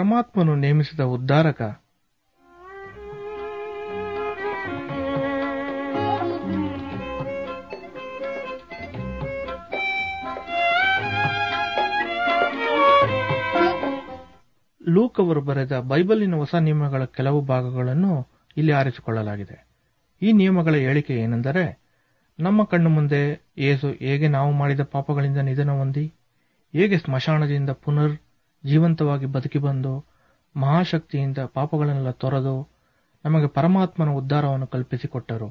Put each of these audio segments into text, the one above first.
ಪರಮಾತ್ಮನು ನೇಮಿಸಿದ ಉದ್ಧಾರಕ ಲೂಕ್ ಅವರು ಬರೆದ ಬೈಬಲಿನ ಹೊಸ ನಿಯಮಗಳ ಕೆಲವು ಭಾಗಗಳನ್ನು ಇಲ್ಲಿ ಆರಿಸಿಕೊಳ್ಳಲಾಗಿದೆ ಈ ನಿಯಮಗಳ ಹೇಳಿಕೆ ಏನೆಂದರೆ ನಮ್ಮ ಕಣ್ಣು ಮುಂದೆ ಯೇಸು ಹೇಗೆ ನಾವು ಮಾಡಿದ ಪಾಪಗಳಿಂದ ನಿಧನ ಹೊಂದಿ ಹೇಗೆ ಸ್ಮಶಾನದಿಂದ ಪುನರ್ ಜೀವಂತವಾಗಿ ಬದುಕಿ ಬಂದು ಮಹಾಶಕ್ತಿಯಿಂದ ಪಾಪಗಳನ್ನೆಲ್ಲ ತೊರೆದು ನಮಗೆ ಪರಮಾತ್ಮನ ಉದ್ಧಾರವನ್ನು ಕಲ್ಪಿಸಿಕೊಟ್ಟರು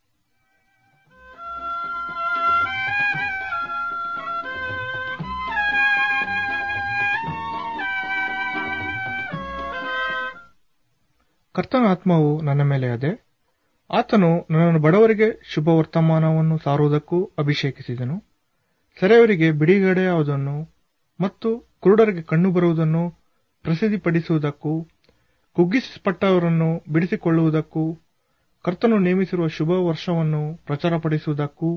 ಕರ್ತನ ಆತ್ಮವು ನನ್ನ ಮೇಲೆ ಅದೆ ಆತನು ನನ್ನನ್ನು ಬಡವರಿಗೆ ಶುಭ ವರ್ತಮಾನವನ್ನು ಸಾರುವುದಕ್ಕೂ ಅಭಿಷೇಕಿಸಿದನು ಸೆರೆಯವರಿಗೆ ಬಿಡುಗಡೆಯಾವುದನ್ನು ಮತ್ತು ಕುರುಡರಿಗೆ ಕಣ್ಣು ಬರುವುದನ್ನು ಪ್ರಸಿದ್ಧಿಪಡಿಸುವುದಕ್ಕೂ ಕುಗ್ಗಿಸಲ್ಪಟ್ಟವರನ್ನು ಬಿಡಿಸಿಕೊಳ್ಳುವುದಕ್ಕೂ ಕರ್ತನು ನೇಮಿಸಿರುವ ಶುಭ ವರ್ಷವನ್ನು ಪ್ರಚಾರಪಡಿಸುವುದಕ್ಕೂ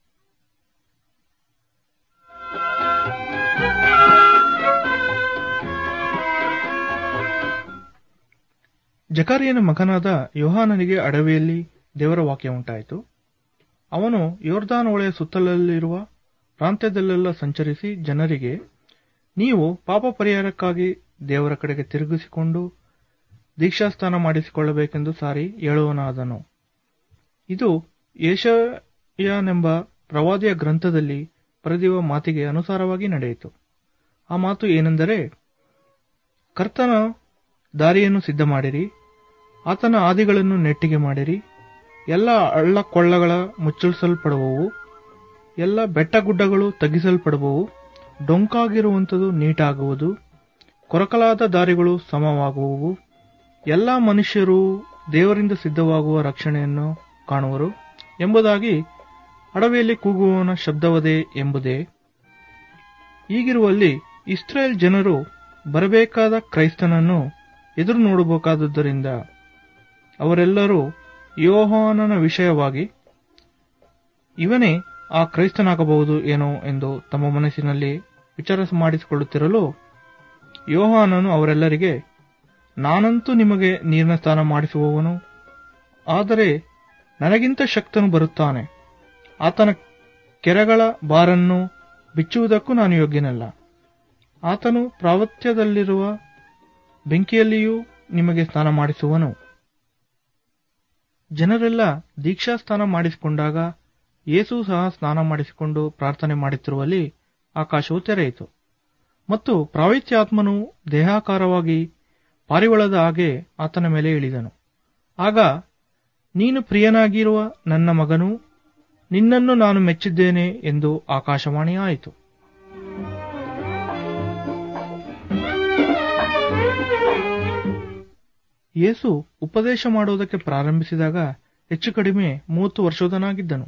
ಜಕಾರಿಯನ ಮಗನಾದ ಯೋಹಾನನಿಗೆ ಅಡವಿಯಲ್ಲಿ ದೇವರ ವಾಕ್ಯ ಉಂಟಾಯಿತು ಅವನು ಯೋರ್ದಾನ್ ಹೊಳೆಯ ಸುತ್ತಲಲ್ಲಿರುವ ಪ್ರಾಂತ್ಯದಲ್ಲೆಲ್ಲ ಸಂಚರಿಸಿ ಜನರಿಗೆ ನೀವು ಪಾಪ ಪರಿಹಾರಕ್ಕಾಗಿ ದೇವರ ಕಡೆಗೆ ತಿರುಗಿಸಿಕೊಂಡು ದೀಕ್ಷಾಸ್ನಾನ ಮಾಡಿಸಿಕೊಳ್ಳಬೇಕೆಂದು ಸಾರಿ ಹೇಳುವನಾದನು ಇದು ಏಷಯನೆಂಬ ಪ್ರವಾದಿಯ ಗ್ರಂಥದಲ್ಲಿ ಬರೆದಿರುವ ಮಾತಿಗೆ ಅನುಸಾರವಾಗಿ ನಡೆಯಿತು ಆ ಮಾತು ಏನೆಂದರೆ ಕರ್ತನ ದಾರಿಯನ್ನು ಸಿದ್ಧ ಮಾಡಿರಿ ಆತನ ಆದಿಗಳನ್ನು ನೆಟ್ಟಿಗೆ ಮಾಡಿರಿ ಎಲ್ಲ ಹಳ್ಳ ಕೊಳ್ಳಗಳ ಮುಚ್ಚಳಿಸಲ್ಪಡುವವು ಎಲ್ಲ ಬೆಟ್ಟಗುಡ್ಡಗಳು ತಗ್ಗಿಸಲ್ಪಡುವವು ಡೊಂಕಾಗಿರುವಂಥದ್ದು ನೀಟಾಗುವುದು ಕೊರಕಲಾದ ದಾರಿಗಳು ಸಮವಾಗುವವು ಎಲ್ಲ ಮನುಷ್ಯರು ದೇವರಿಂದ ಸಿದ್ಧವಾಗುವ ರಕ್ಷಣೆಯನ್ನು ಕಾಣುವರು ಎಂಬುದಾಗಿ ಅಡವಿಯಲ್ಲಿ ಕೂಗುವವನ ಶಬ್ದವದೇ ಎಂಬುದೇ ಹೀಗಿರುವಲ್ಲಿ ಇಸ್ರೇಲ್ ಜನರು ಬರಬೇಕಾದ ಕ್ರೈಸ್ತನನ್ನು ಎದುರು ನೋಡಬೇಕಾದುದರಿಂದ ಅವರೆಲ್ಲರೂ ಯೋಹಾನನ ವಿಷಯವಾಗಿ ಇವನೇ ಆ ಕ್ರೈಸ್ತನಾಗಬಹುದು ಏನೋ ಎಂದು ತಮ್ಮ ಮನಸ್ಸಿನಲ್ಲಿ ವಿಚಾರ ಮಾಡಿಸಿಕೊಳ್ಳುತ್ತಿರಲು ಯೋಹಾನನು ಅವರೆಲ್ಲರಿಗೆ ನಾನಂತೂ ನಿಮಗೆ ನೀರಿನ ಸ್ನಾನ ಮಾಡಿಸುವವನು ಆದರೆ ನನಗಿಂತ ಶಕ್ತನು ಬರುತ್ತಾನೆ ಆತನ ಕೆರೆಗಳ ಬಾರನ್ನು ಬಿಚ್ಚುವುದಕ್ಕೂ ನಾನು ಯೋಗ್ಯನಲ್ಲ ಆತನು ಪ್ರಾವತ್ಯದಲ್ಲಿರುವ ಬೆಂಕಿಯಲ್ಲಿಯೂ ನಿಮಗೆ ಸ್ನಾನ ಮಾಡಿಸುವನು ಜನರೆಲ್ಲ ದೀಕ್ಷಾಸ್ನಾನ ಮಾಡಿಸಿಕೊಂಡಾಗ ಯೇಸು ಸಹ ಸ್ನಾನ ಮಾಡಿಸಿಕೊಂಡು ಪ್ರಾರ್ಥನೆ ಮಾಡುತ್ತಿರುವಲ್ಲಿ ಆಕಾಶವು ತೆರೆಯಿತು ಮತ್ತು ಪ್ರಾವಿತ್ಯಾತ್ಮನು ದೇಹಾಕಾರವಾಗಿ ಪಾರಿವಳದ ಹಾಗೆ ಆತನ ಮೇಲೆ ಇಳಿದನು ಆಗ ನೀನು ಪ್ರಿಯನಾಗಿರುವ ನನ್ನ ಮಗನು ನಿನ್ನನ್ನು ನಾನು ಮೆಚ್ಚಿದ್ದೇನೆ ಎಂದು ಆಕಾಶವಾಣಿ ಆಯಿತು ಯೇಸು ಉಪದೇಶ ಮಾಡುವುದಕ್ಕೆ ಪ್ರಾರಂಭಿಸಿದಾಗ ಹೆಚ್ಚು ಕಡಿಮೆ ಮೂವತ್ತು ವರ್ಷದನಾಗಿದ್ದನು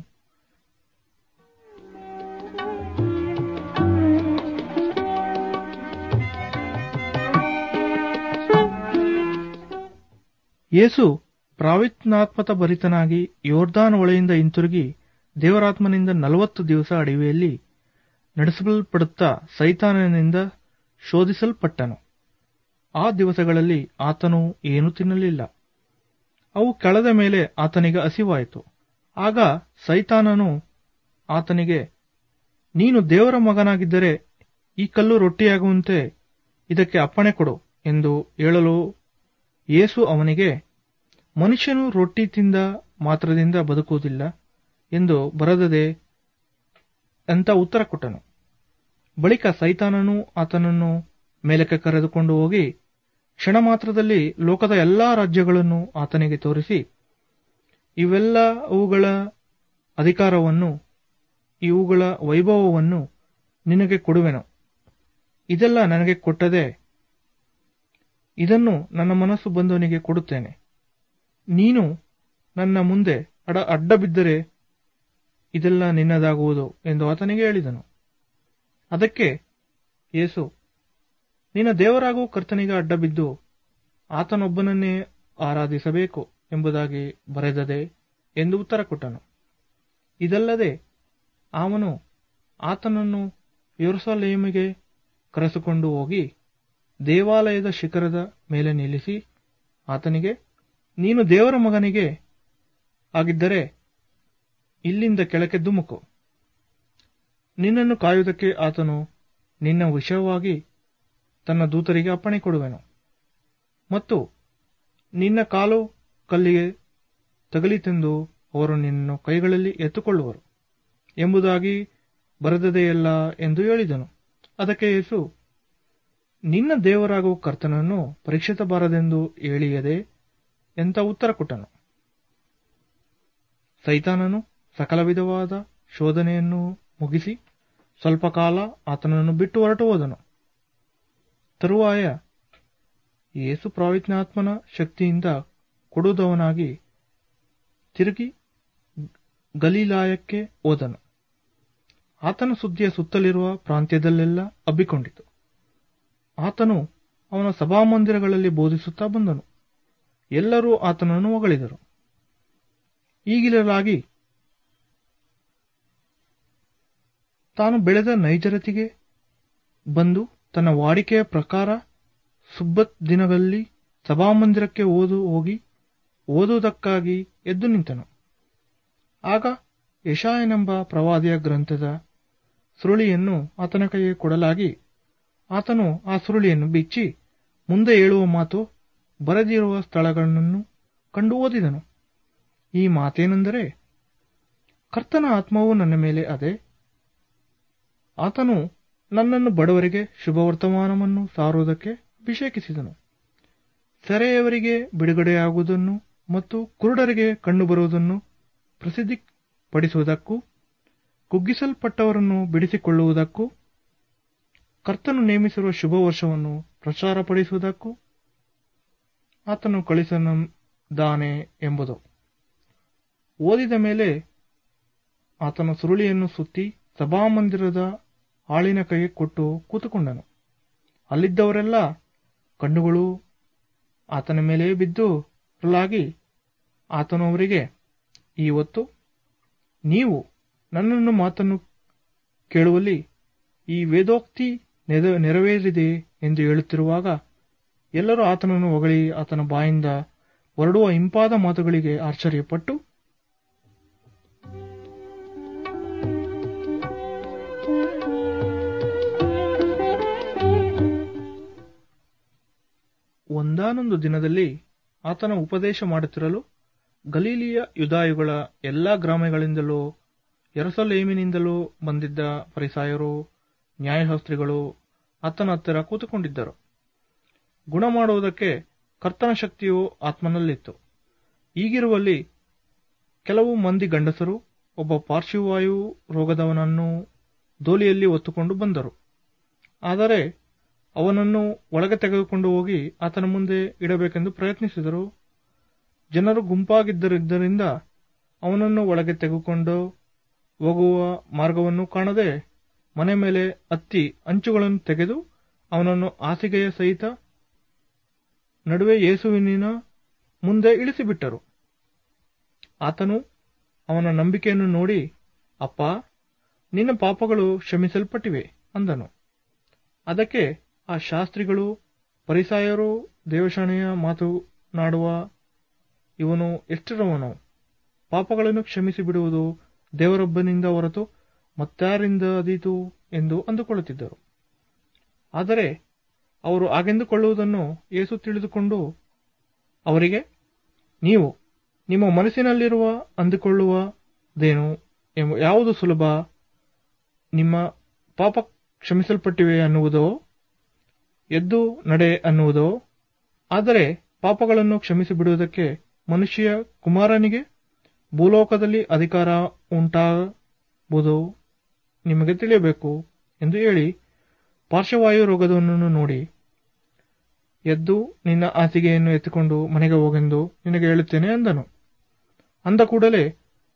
ಯೇಸು ಪ್ರಾವಿತ್ನಾತ್ಮತ ಭರಿತನಾಗಿ ಯೋರ್ದಾನ್ ಹೊಳೆಯಿಂದ ಹಿಂತಿರುಗಿ ದೇವರಾತ್ಮನಿಂದ ನಲವತ್ತು ದಿವಸ ಅಡವಿಯಲ್ಲಿ ನಡೆಸಲ್ಪಡುತ್ತಾ ಸೈತಾನನಿಂದ ಶೋಧಿಸಲ್ಪಟ್ಟನು ಆ ದಿವಸಗಳಲ್ಲಿ ಆತನು ಏನೂ ತಿನ್ನಲಿಲ್ಲ ಅವು ಕಳೆದ ಮೇಲೆ ಆತನಿಗೆ ಹಸಿವಾಯಿತು ಆಗ ಸೈತಾನನು ಆತನಿಗೆ ನೀನು ದೇವರ ಮಗನಾಗಿದ್ದರೆ ಈ ಕಲ್ಲು ರೊಟ್ಟಿಯಾಗುವಂತೆ ಇದಕ್ಕೆ ಅಪ್ಪಣೆ ಕೊಡು ಎಂದು ಹೇಳಲು ಯೇಸು ಅವನಿಗೆ ಮನುಷ್ಯನು ರೊಟ್ಟಿ ತಿಂದ ಮಾತ್ರದಿಂದ ಬದುಕುವುದಿಲ್ಲ ಎಂದು ಬರೆದದೆ ಅಂತ ಉತ್ತರ ಕೊಟ್ಟನು ಬಳಿಕ ಸೈತಾನನು ಆತನನ್ನು ಮೇಲಕ್ಕೆ ಕರೆದುಕೊಂಡು ಹೋಗಿ ಕ್ಷಣ ಮಾತ್ರದಲ್ಲಿ ಲೋಕದ ಎಲ್ಲಾ ರಾಜ್ಯಗಳನ್ನು ಆತನಿಗೆ ತೋರಿಸಿ ಇವೆಲ್ಲ ಅವುಗಳ ಅಧಿಕಾರವನ್ನು ಇವುಗಳ ವೈಭವವನ್ನು ನಿನಗೆ ಕೊಡುವೆನು ಇದೆಲ್ಲ ನನಗೆ ಕೊಟ್ಟದೆ ಇದನ್ನು ನನ್ನ ಮನಸ್ಸು ಬಂದವನಿಗೆ ಕೊಡುತ್ತೇನೆ ನೀನು ನನ್ನ ಮುಂದೆ ಅಡ ಅಡ್ಡ ಬಿದ್ದರೆ ಇದೆಲ್ಲ ನಿನ್ನದಾಗುವುದು ಎಂದು ಆತನಿಗೆ ಹೇಳಿದನು ಅದಕ್ಕೆ ಯೇಸು ನಿನ್ನ ದೇವರಾಗುವ ಕರ್ತನಿಗೆ ಅಡ್ಡ ಬಿದ್ದು ಆತನೊಬ್ಬನನ್ನೇ ಆರಾಧಿಸಬೇಕು ಎಂಬುದಾಗಿ ಬರೆದದೆ ಎಂದು ಉತ್ತರ ಕೊಟ್ಟನು ಇದಲ್ಲದೆ ಅವನು ಆತನನ್ನು ಯೆರೂಸಲೇಮಿಗೆ ಕರೆಸಿಕೊಂಡು ಹೋಗಿ ದೇವಾಲಯದ ಶಿಖರದ ಮೇಲೆ ನಿಲ್ಲಿಸಿ ಆತನಿಗೆ ನೀನು ದೇವರ ಮಗನಿಗೆ ಆಗಿದ್ದರೆ ಇಲ್ಲಿಂದ ಕೆಳಕ್ಕೆ ಧುಮುಕು ನಿನ್ನನ್ನು ಕಾಯುವುದಕ್ಕೆ ಆತನು ನಿನ್ನ ವಿಷಯವಾಗಿ ತನ್ನ ದೂತರಿಗೆ ಅಪ್ಪಣೆ ಕೊಡುವೆನು ಮತ್ತು ನಿನ್ನ ಕಾಲು ಕಲ್ಲಿಗೆ ತಗಲಿತೆಂದು ಅವರು ನಿನ್ನನ್ನು ಕೈಗಳಲ್ಲಿ ಎತ್ತುಕೊಳ್ಳುವರು ಎಂಬುದಾಗಿ ಬರೆದದೆಯಲ್ಲ ಎಂದು ಹೇಳಿದನು ಅದಕ್ಕೆ ಯೇಸು ನಿನ್ನ ದೇವರಾಗುವ ಕರ್ತನನ್ನು ಪರೀಕ್ಷಿಸಬಾರದೆಂದು ಹೇಳಿಯದೆ ಎಂತ ಉತ್ತರ ಕೊಟ್ಟನು ಸೈತಾನನು ಸಕಲ ವಿಧವಾದ ಶೋಧನೆಯನ್ನು ಮುಗಿಸಿ ಸ್ವಲ್ಪ ಕಾಲ ಆತನನ್ನು ಬಿಟ್ಟು ಹೊರಟು ಹೋದನು ತರುವಾಯ ಯೇಸು ಪ್ರಾವಿಜ್ಞಾತ್ಮನ ಶಕ್ತಿಯಿಂದ ಕೊಡುವುದವನಾಗಿ ತಿರುಗಿ ಗಲೀಲಾಯಕ್ಕೆ ಹೋದನು ಆತನ ಸುದ್ದಿಯ ಸುತ್ತಲಿರುವ ಪ್ರಾಂತ್ಯದಲ್ಲೆಲ್ಲ ಹಬ್ಬಿಕೊಂಡಿತು ಆತನು ಅವನ ಸಭಾಮಂದಿರಗಳಲ್ಲಿ ಬೋಧಿಸುತ್ತಾ ಬಂದನು ಎಲ್ಲರೂ ಆತನನ್ನು ಹೊಗಳಿದರು ಈಗಿರಲಾಗಿ ತಾನು ಬೆಳೆದ ನೈಜರತಿಗೆ ಬಂದು ತನ್ನ ವಾಡಿಕೆಯ ಪ್ರಕಾರ ಸುಬ್ಬತ್ ದಿನಗಳಲ್ಲಿ ಸಭಾಮಂದಿರಕ್ಕೆ ಓದು ಹೋಗಿ ಓದುವುದಕ್ಕಾಗಿ ಎದ್ದು ನಿಂತನು ಆಗ ಯಶಾಯನೆಂಬ ಪ್ರವಾದಿಯ ಗ್ರಂಥದ ಸುರುಳಿಯನ್ನು ಆತನ ಕೈಗೆ ಕೊಡಲಾಗಿ ಆತನು ಆ ಸುರುಳಿಯನ್ನು ಬಿಚ್ಚಿ ಮುಂದೆ ಹೇಳುವ ಮಾತು ಬರೆದಿರುವ ಸ್ಥಳಗಳನ್ನು ಕಂಡು ಓದಿದನು ಈ ಮಾತೇನೆಂದರೆ ಕರ್ತನ ಆತ್ಮವು ನನ್ನ ಮೇಲೆ ಅದೆ ಆತನು ನನ್ನನ್ನು ಬಡವರಿಗೆ ಶುಭವರ್ತಮಾನವನ್ನು ಸಾರುವುದಕ್ಕೆ ಅಭಿಷೇಕಿಸಿದನು ಸೆರೆಯವರಿಗೆ ಬಿಡುಗಡೆಯಾಗುವುದನ್ನು ಮತ್ತು ಕುರುಡರಿಗೆ ಕಂಡುಬರುವುದನ್ನು ಪ್ರಸಿದ್ಧಿಪಡಿಸುವುದಕ್ಕೂ ಕುಗ್ಗಿಸಲ್ಪಟ್ಟವರನ್ನು ಬಿಡಿಸಿಕೊಳ್ಳುವುದಕ್ಕೂ ಕರ್ತನು ನೇಮಿಸಿರುವ ಶುಭ ವರ್ಷವನ್ನು ಪ್ರಚಾರಪಡಿಸುವುದಕ್ಕೂ ಆತನು ಕಳಿಸದಾನೆ ಎಂಬುದು ಓದಿದ ಮೇಲೆ ಆತನ ಸುರುಳಿಯನ್ನು ಸುತ್ತಿ ಸಭಾಮಂದಿರದ ಆಳಿನ ಕೈಗೆ ಕೊಟ್ಟು ಕೂತುಕೊಂಡನು ಅಲ್ಲಿದ್ದವರೆಲ್ಲ ಕಣ್ಣುಗಳು ಆತನ ಮೇಲೆ ಬಿದ್ದು ರಲಾಗಿ ಆತನು ಅವರಿಗೆ ಈ ಹೊತ್ತು ನೀವು ನನ್ನನ್ನು ಮಾತನ್ನು ಕೇಳುವಲ್ಲಿ ಈ ವೇದೋಕ್ತಿ ನೆರ- ನೆರವೇರಿದೆ ಎಂದು ಹೇಳುತ್ತಿರುವಾಗ ಎಲ್ಲರೂ ಆತನನ್ನು ಹೊಗಳಿ ಆತನ ಬಾಯಿಂದ ಹೊರಡುವ ಇಂಪಾದ ಮಾತುಗಳಿಗೆ ಆಶ್ಚರ್ಯಪಟ್ಟು ಒಂದಾನೊಂದು ದಿನದಲ್ಲಿ ಆತನ ಉಪದೇಶ ಮಾಡುತ್ತಿರಲು ಗಲೀಲಿಯ ಯುದಾಯುಗಳ ಎಲ್ಲಾ ಗ್ರಾಮಗಳಿಂದಲೂ ಯೆರೂಸಲೇಮಿನಿಂದಲೂ ಬಂದಿದ್ದ ಫರಿಸಾಯರು ನ್ಯಾಯಶಾಸ್ತ್ರಿಗಳು ಆತನ ಹತ್ತಿರ ಕೂತುಕೊಂಡಿದ್ದರು ಗುಣ ಮಾಡುವುದಕ್ಕೆ ಕರ್ತನ ಶಕ್ತಿಯು ಆತ್ಮನಲ್ಲಿತ್ತು ಈಗಿರುವಲ್ಲಿ ಕೆಲವು ಮಂದಿ ಗಂಡಸರು ಒಬ್ಬ ಪಾರ್ಶ್ವವಾಯು ರೋಗದವನನ್ನು ದೋಲಿಯಲ್ಲಿ ಹೊತ್ತುಕೊಂಡು ಬಂದರು ಆದರೆ ಅವನನ್ನು ಒಳಗೆ ತೆಗೆದುಕೊಂಡು ಹೋಗಿ ಆತನ ಮುಂದೆ ಇಡಬೇಕೆಂದು ಪ್ರಯತ್ನಿಸಿದರು ಜನರು ಗುಂಪಾಗಿದ್ದರಿಂದ ಅವನನ್ನು ಒಳಗೆ ತೆಗೆದುಕೊಂಡು ಹೋಗುವ ಮಾರ್ಗವನ್ನು ಕಾಣದೆ ಮನೆ ಮೇಲೆ ಹತ್ತಿ ಅಂಚುಗಳನ್ನು ತೆಗೆದು ಅವನನ್ನು ಹಾಸಿಗೆಯ ಸಹಿತ ನಡುವೆ ಯೇಸುವಿನ ಮುಂದೆ ಇಳಿಸಿಬಿಟ್ಟರು ಆತನು ಅವನ ನಂಬಿಕೆಯನ್ನು ನೋಡಿ ಅಪ್ಪ ನಿನ್ನ ಪಾಪಗಳು ಕ್ಷಮಿಸಲ್ಪಟ್ಟಿವೆ ಅಂದನು ಅದಕ್ಕೆ ಆ ಶಾಸ್ತ್ರಿಗಳು ಪರಿಸಾಯರು ದೇವಶಾಣೆಯ ಮಾತನಾಡುವ ಇವನು ಎಷ್ಟರವನು ಪಾಪಗಳನ್ನು ಕ್ಷಮಿಸಿ ಬಿಡುವುದು ದೇವರೊಬ್ಬನಿಂದ ಹೊರತು ಮತ್ತಾರಿಂದಾದೀತು ಎಂದು ಅಂದುಕೊಳ್ಳುತ್ತಿದ್ದರು ಆದರೆ ಅವರು ಹಾಗೆಂದುಕೊಳ್ಳುವುದನ್ನು ಯೇಸು ತಿಳಿದುಕೊಂಡು ಅವರಿಗೆ ನೀವು ನಿಮ್ಮ ಮನಸ್ಸಿನಲ್ಲಿರುವ ಅಂದುಕೊಳ್ಳುವುದೇನು ಎಂಬ ಯಾವುದು ಸುಲಭ ನಿಮ್ಮ ಪಾಪ ಕ್ಷಮಿಸಲ್ಪಟ್ಟಿವೆ ಅನ್ನುವುದೋ ಎದ್ದು ನಡೆ ಅನ್ನುವುದೋ ಆದರೆ ಪಾಪಗಳನ್ನು ಕ್ಷಮಿಸಿ ಬಿಡುವುದಕ್ಕೆ ಮನುಷ್ಯ ಕುಮಾರನಿಗೆ ಭೂಲೋಕದಲ್ಲಿ ಅಧಿಕಾರ ಉಂಟಾಗುವುದು ನಿಮಗೆ ತಿಳಿಯಬೇಕು ಎಂದು ಹೇಳಿ ಪಾರ್ಶ್ವವಾಯು ರೋಗದವನನ್ನು ನೋಡಿ ಎದ್ದು ನಿನ್ನ ಹಾಸಿಗೆಯನ್ನು ಎತ್ತಿಕೊಂಡು ಮನೆಗೆ ಹೋಗೆಂದು ನಿನಗೆ ಹೇಳುತ್ತೇನೆ ಅಂದನು ಅಂದ ಕೂಡಲೇ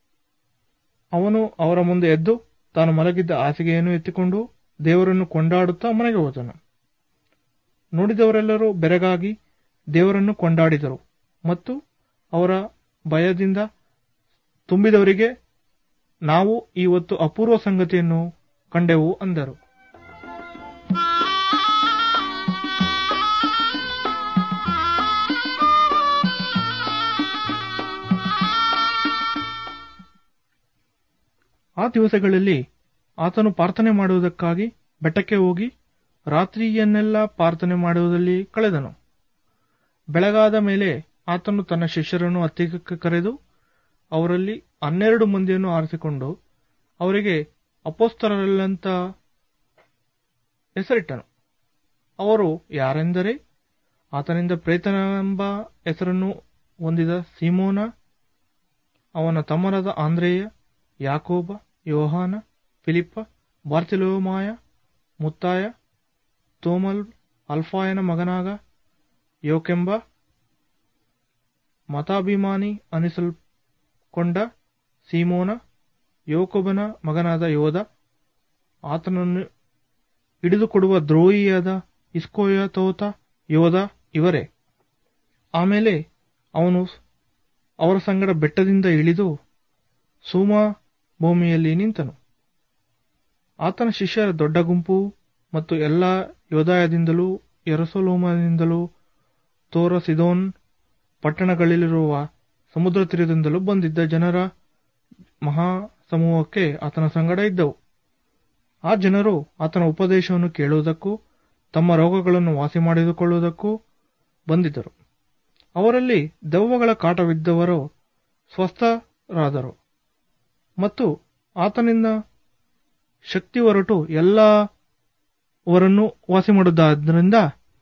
ಅವನು ಅವರ ಮುಂದೆ ಎದ್ದು ತಾನು ಮಲಗಿದ್ದ ಹಾಸಿಗೆಯನ್ನು ಎತ್ತಿಕೊಂಡು ದೇವರನ್ನು ಕೊಂಡಾಡುತ್ತಾ ಮನೆಗೆ ಹೋದನು ನೋಡಿದವರೆಲ್ಲರೂ ಬೆರಗಾಗಿ ದೇವರನ್ನು ಕೊಂಡಾಡಿದರು ಮತ್ತು ಅವರ ಭಯದಿಂದ ತುಂಬಿದವರಿಗೆ ನಾವು ಇವತ್ತು ಅಪೂರ್ವ ಸಂಗತಿಯನ್ನು ಕಂಡೆವು ಅಂದರು ದಿವಸಗಳಲ್ಲಿ ಆತನು ಪ್ರಾರ್ಥನೆ ಮಾಡುವುದಕ್ಕಾಗಿ ಬೆಟ್ಟಕ್ಕೆ ಹೋಗಿ ರಾತ್ರಿಯನ್ನೆಲ್ಲ ಪ್ರಾರ್ಥನೆ ಮಾಡುವುದರಲ್ಲಿ ಕಳೆದನು ಬೆಳಗಾದ ಮೇಲೆ ಆತನು ತನ್ನ ಶಿಷ್ಯರನ್ನು ಹತ್ತಿರಕ್ಕೆ ಕರೆದು ಅವರಲ್ಲಿ ಹನ್ನೆರಡು ಮಂದಿಯನ್ನು ಆರಿಸಿಕೊಂಡು ಅವರಿಗೆ ಅಪೋಸ್ತರಲ್ಲಂತ ಹೆಸರಿಟ್ಟನು ಅವರು ಯಾರೆಂದರೆ ಆತನಿಂದ ಪ್ರೇತನೆಂಬ ಹೆಸರನ್ನು ಹೊಂದಿದ ಸಿಮೋನ ಅವನ ತಮ್ಮನಾದ ಆಂದ್ರೇಯ ಯಾಕೋಬ ಯೋಹಾನ ಫಿಲಿಪ್ಪ ಬಾರ್ತಿಲೋಮಾಯ ಮುತ್ತಾಯ ತೋಮಲ್ ಅಲ್ಫಾಯನ ಮಗನಾಗ ಯೋಕೆಂಬ ಮತಾಭಿಮಾನಿ ಅನಿಸಲ್ಕೊಂಡ ಸೀಮೋನ ಯೋಕೋಬನ ಮಗನಾದ ಯೋಧ ಆತನನ್ನು ಹಿಡಿದುಕೊಡುವ ದ್ರೋಹಿಯಾದ ಇಸ್ಕೋಯತೋತ ಯೋಧ ಇವರೇ ಆಮೇಲೆ ಅವನು ಅವರ ಸಂಗಡ ಬೆಟ್ಟದಿಂದ ಇಳಿದು ಸೂಮ ಭೂಮಿಯಲ್ಲಿ ನಿಂತನು ಆತನ ಶಿಷ್ಯರ ದೊಡ್ಡ ಗುಂಪು ಮತ್ತು ಎಲ್ಲ ಯೋದಾಯದಿಂದಲೂ ಯೆರೂಸಲೇಮಿನಿಂದಲೂ ತೋರ ಸಿದೋನ್ ಪಟ್ಟಣಗಳಲ್ಲಿರುವ ಸಮುದ್ರ ತೀರದಿಂದಲೂ ಬಂದಿದ್ದ ಜನರ ಮಹಾ ಸಮೂಹಕ್ಕೆ ಆತನ ಸಂಗಡ ಇದ್ದವು ಆ ಜನರು ಆತನ ಉಪದೇಶವನ್ನು ಕೇಳುವುದಕ್ಕೂ ತಮ್ಮ ರೋಗಗಳನ್ನು ವಾಸಿ ಮಾಡಿಕೊಳ್ಳುವುದಕ್ಕೂ ಬಂದಿದ್ದರು ಅವರಲ್ಲಿ ದೆವ್ವಗಳ ಕಾಟವಿದ್ದವರು ಸ್ವಸ್ಥರಾದರು ಮತ್ತು ಆತನಿಂದ ಶಕ್ತಿ ಹೊರಟು ಎಲ್ಲವರನ್ನು ವಾಸಿ ಮಾಡುವುದಾದ್ದರಿಂದ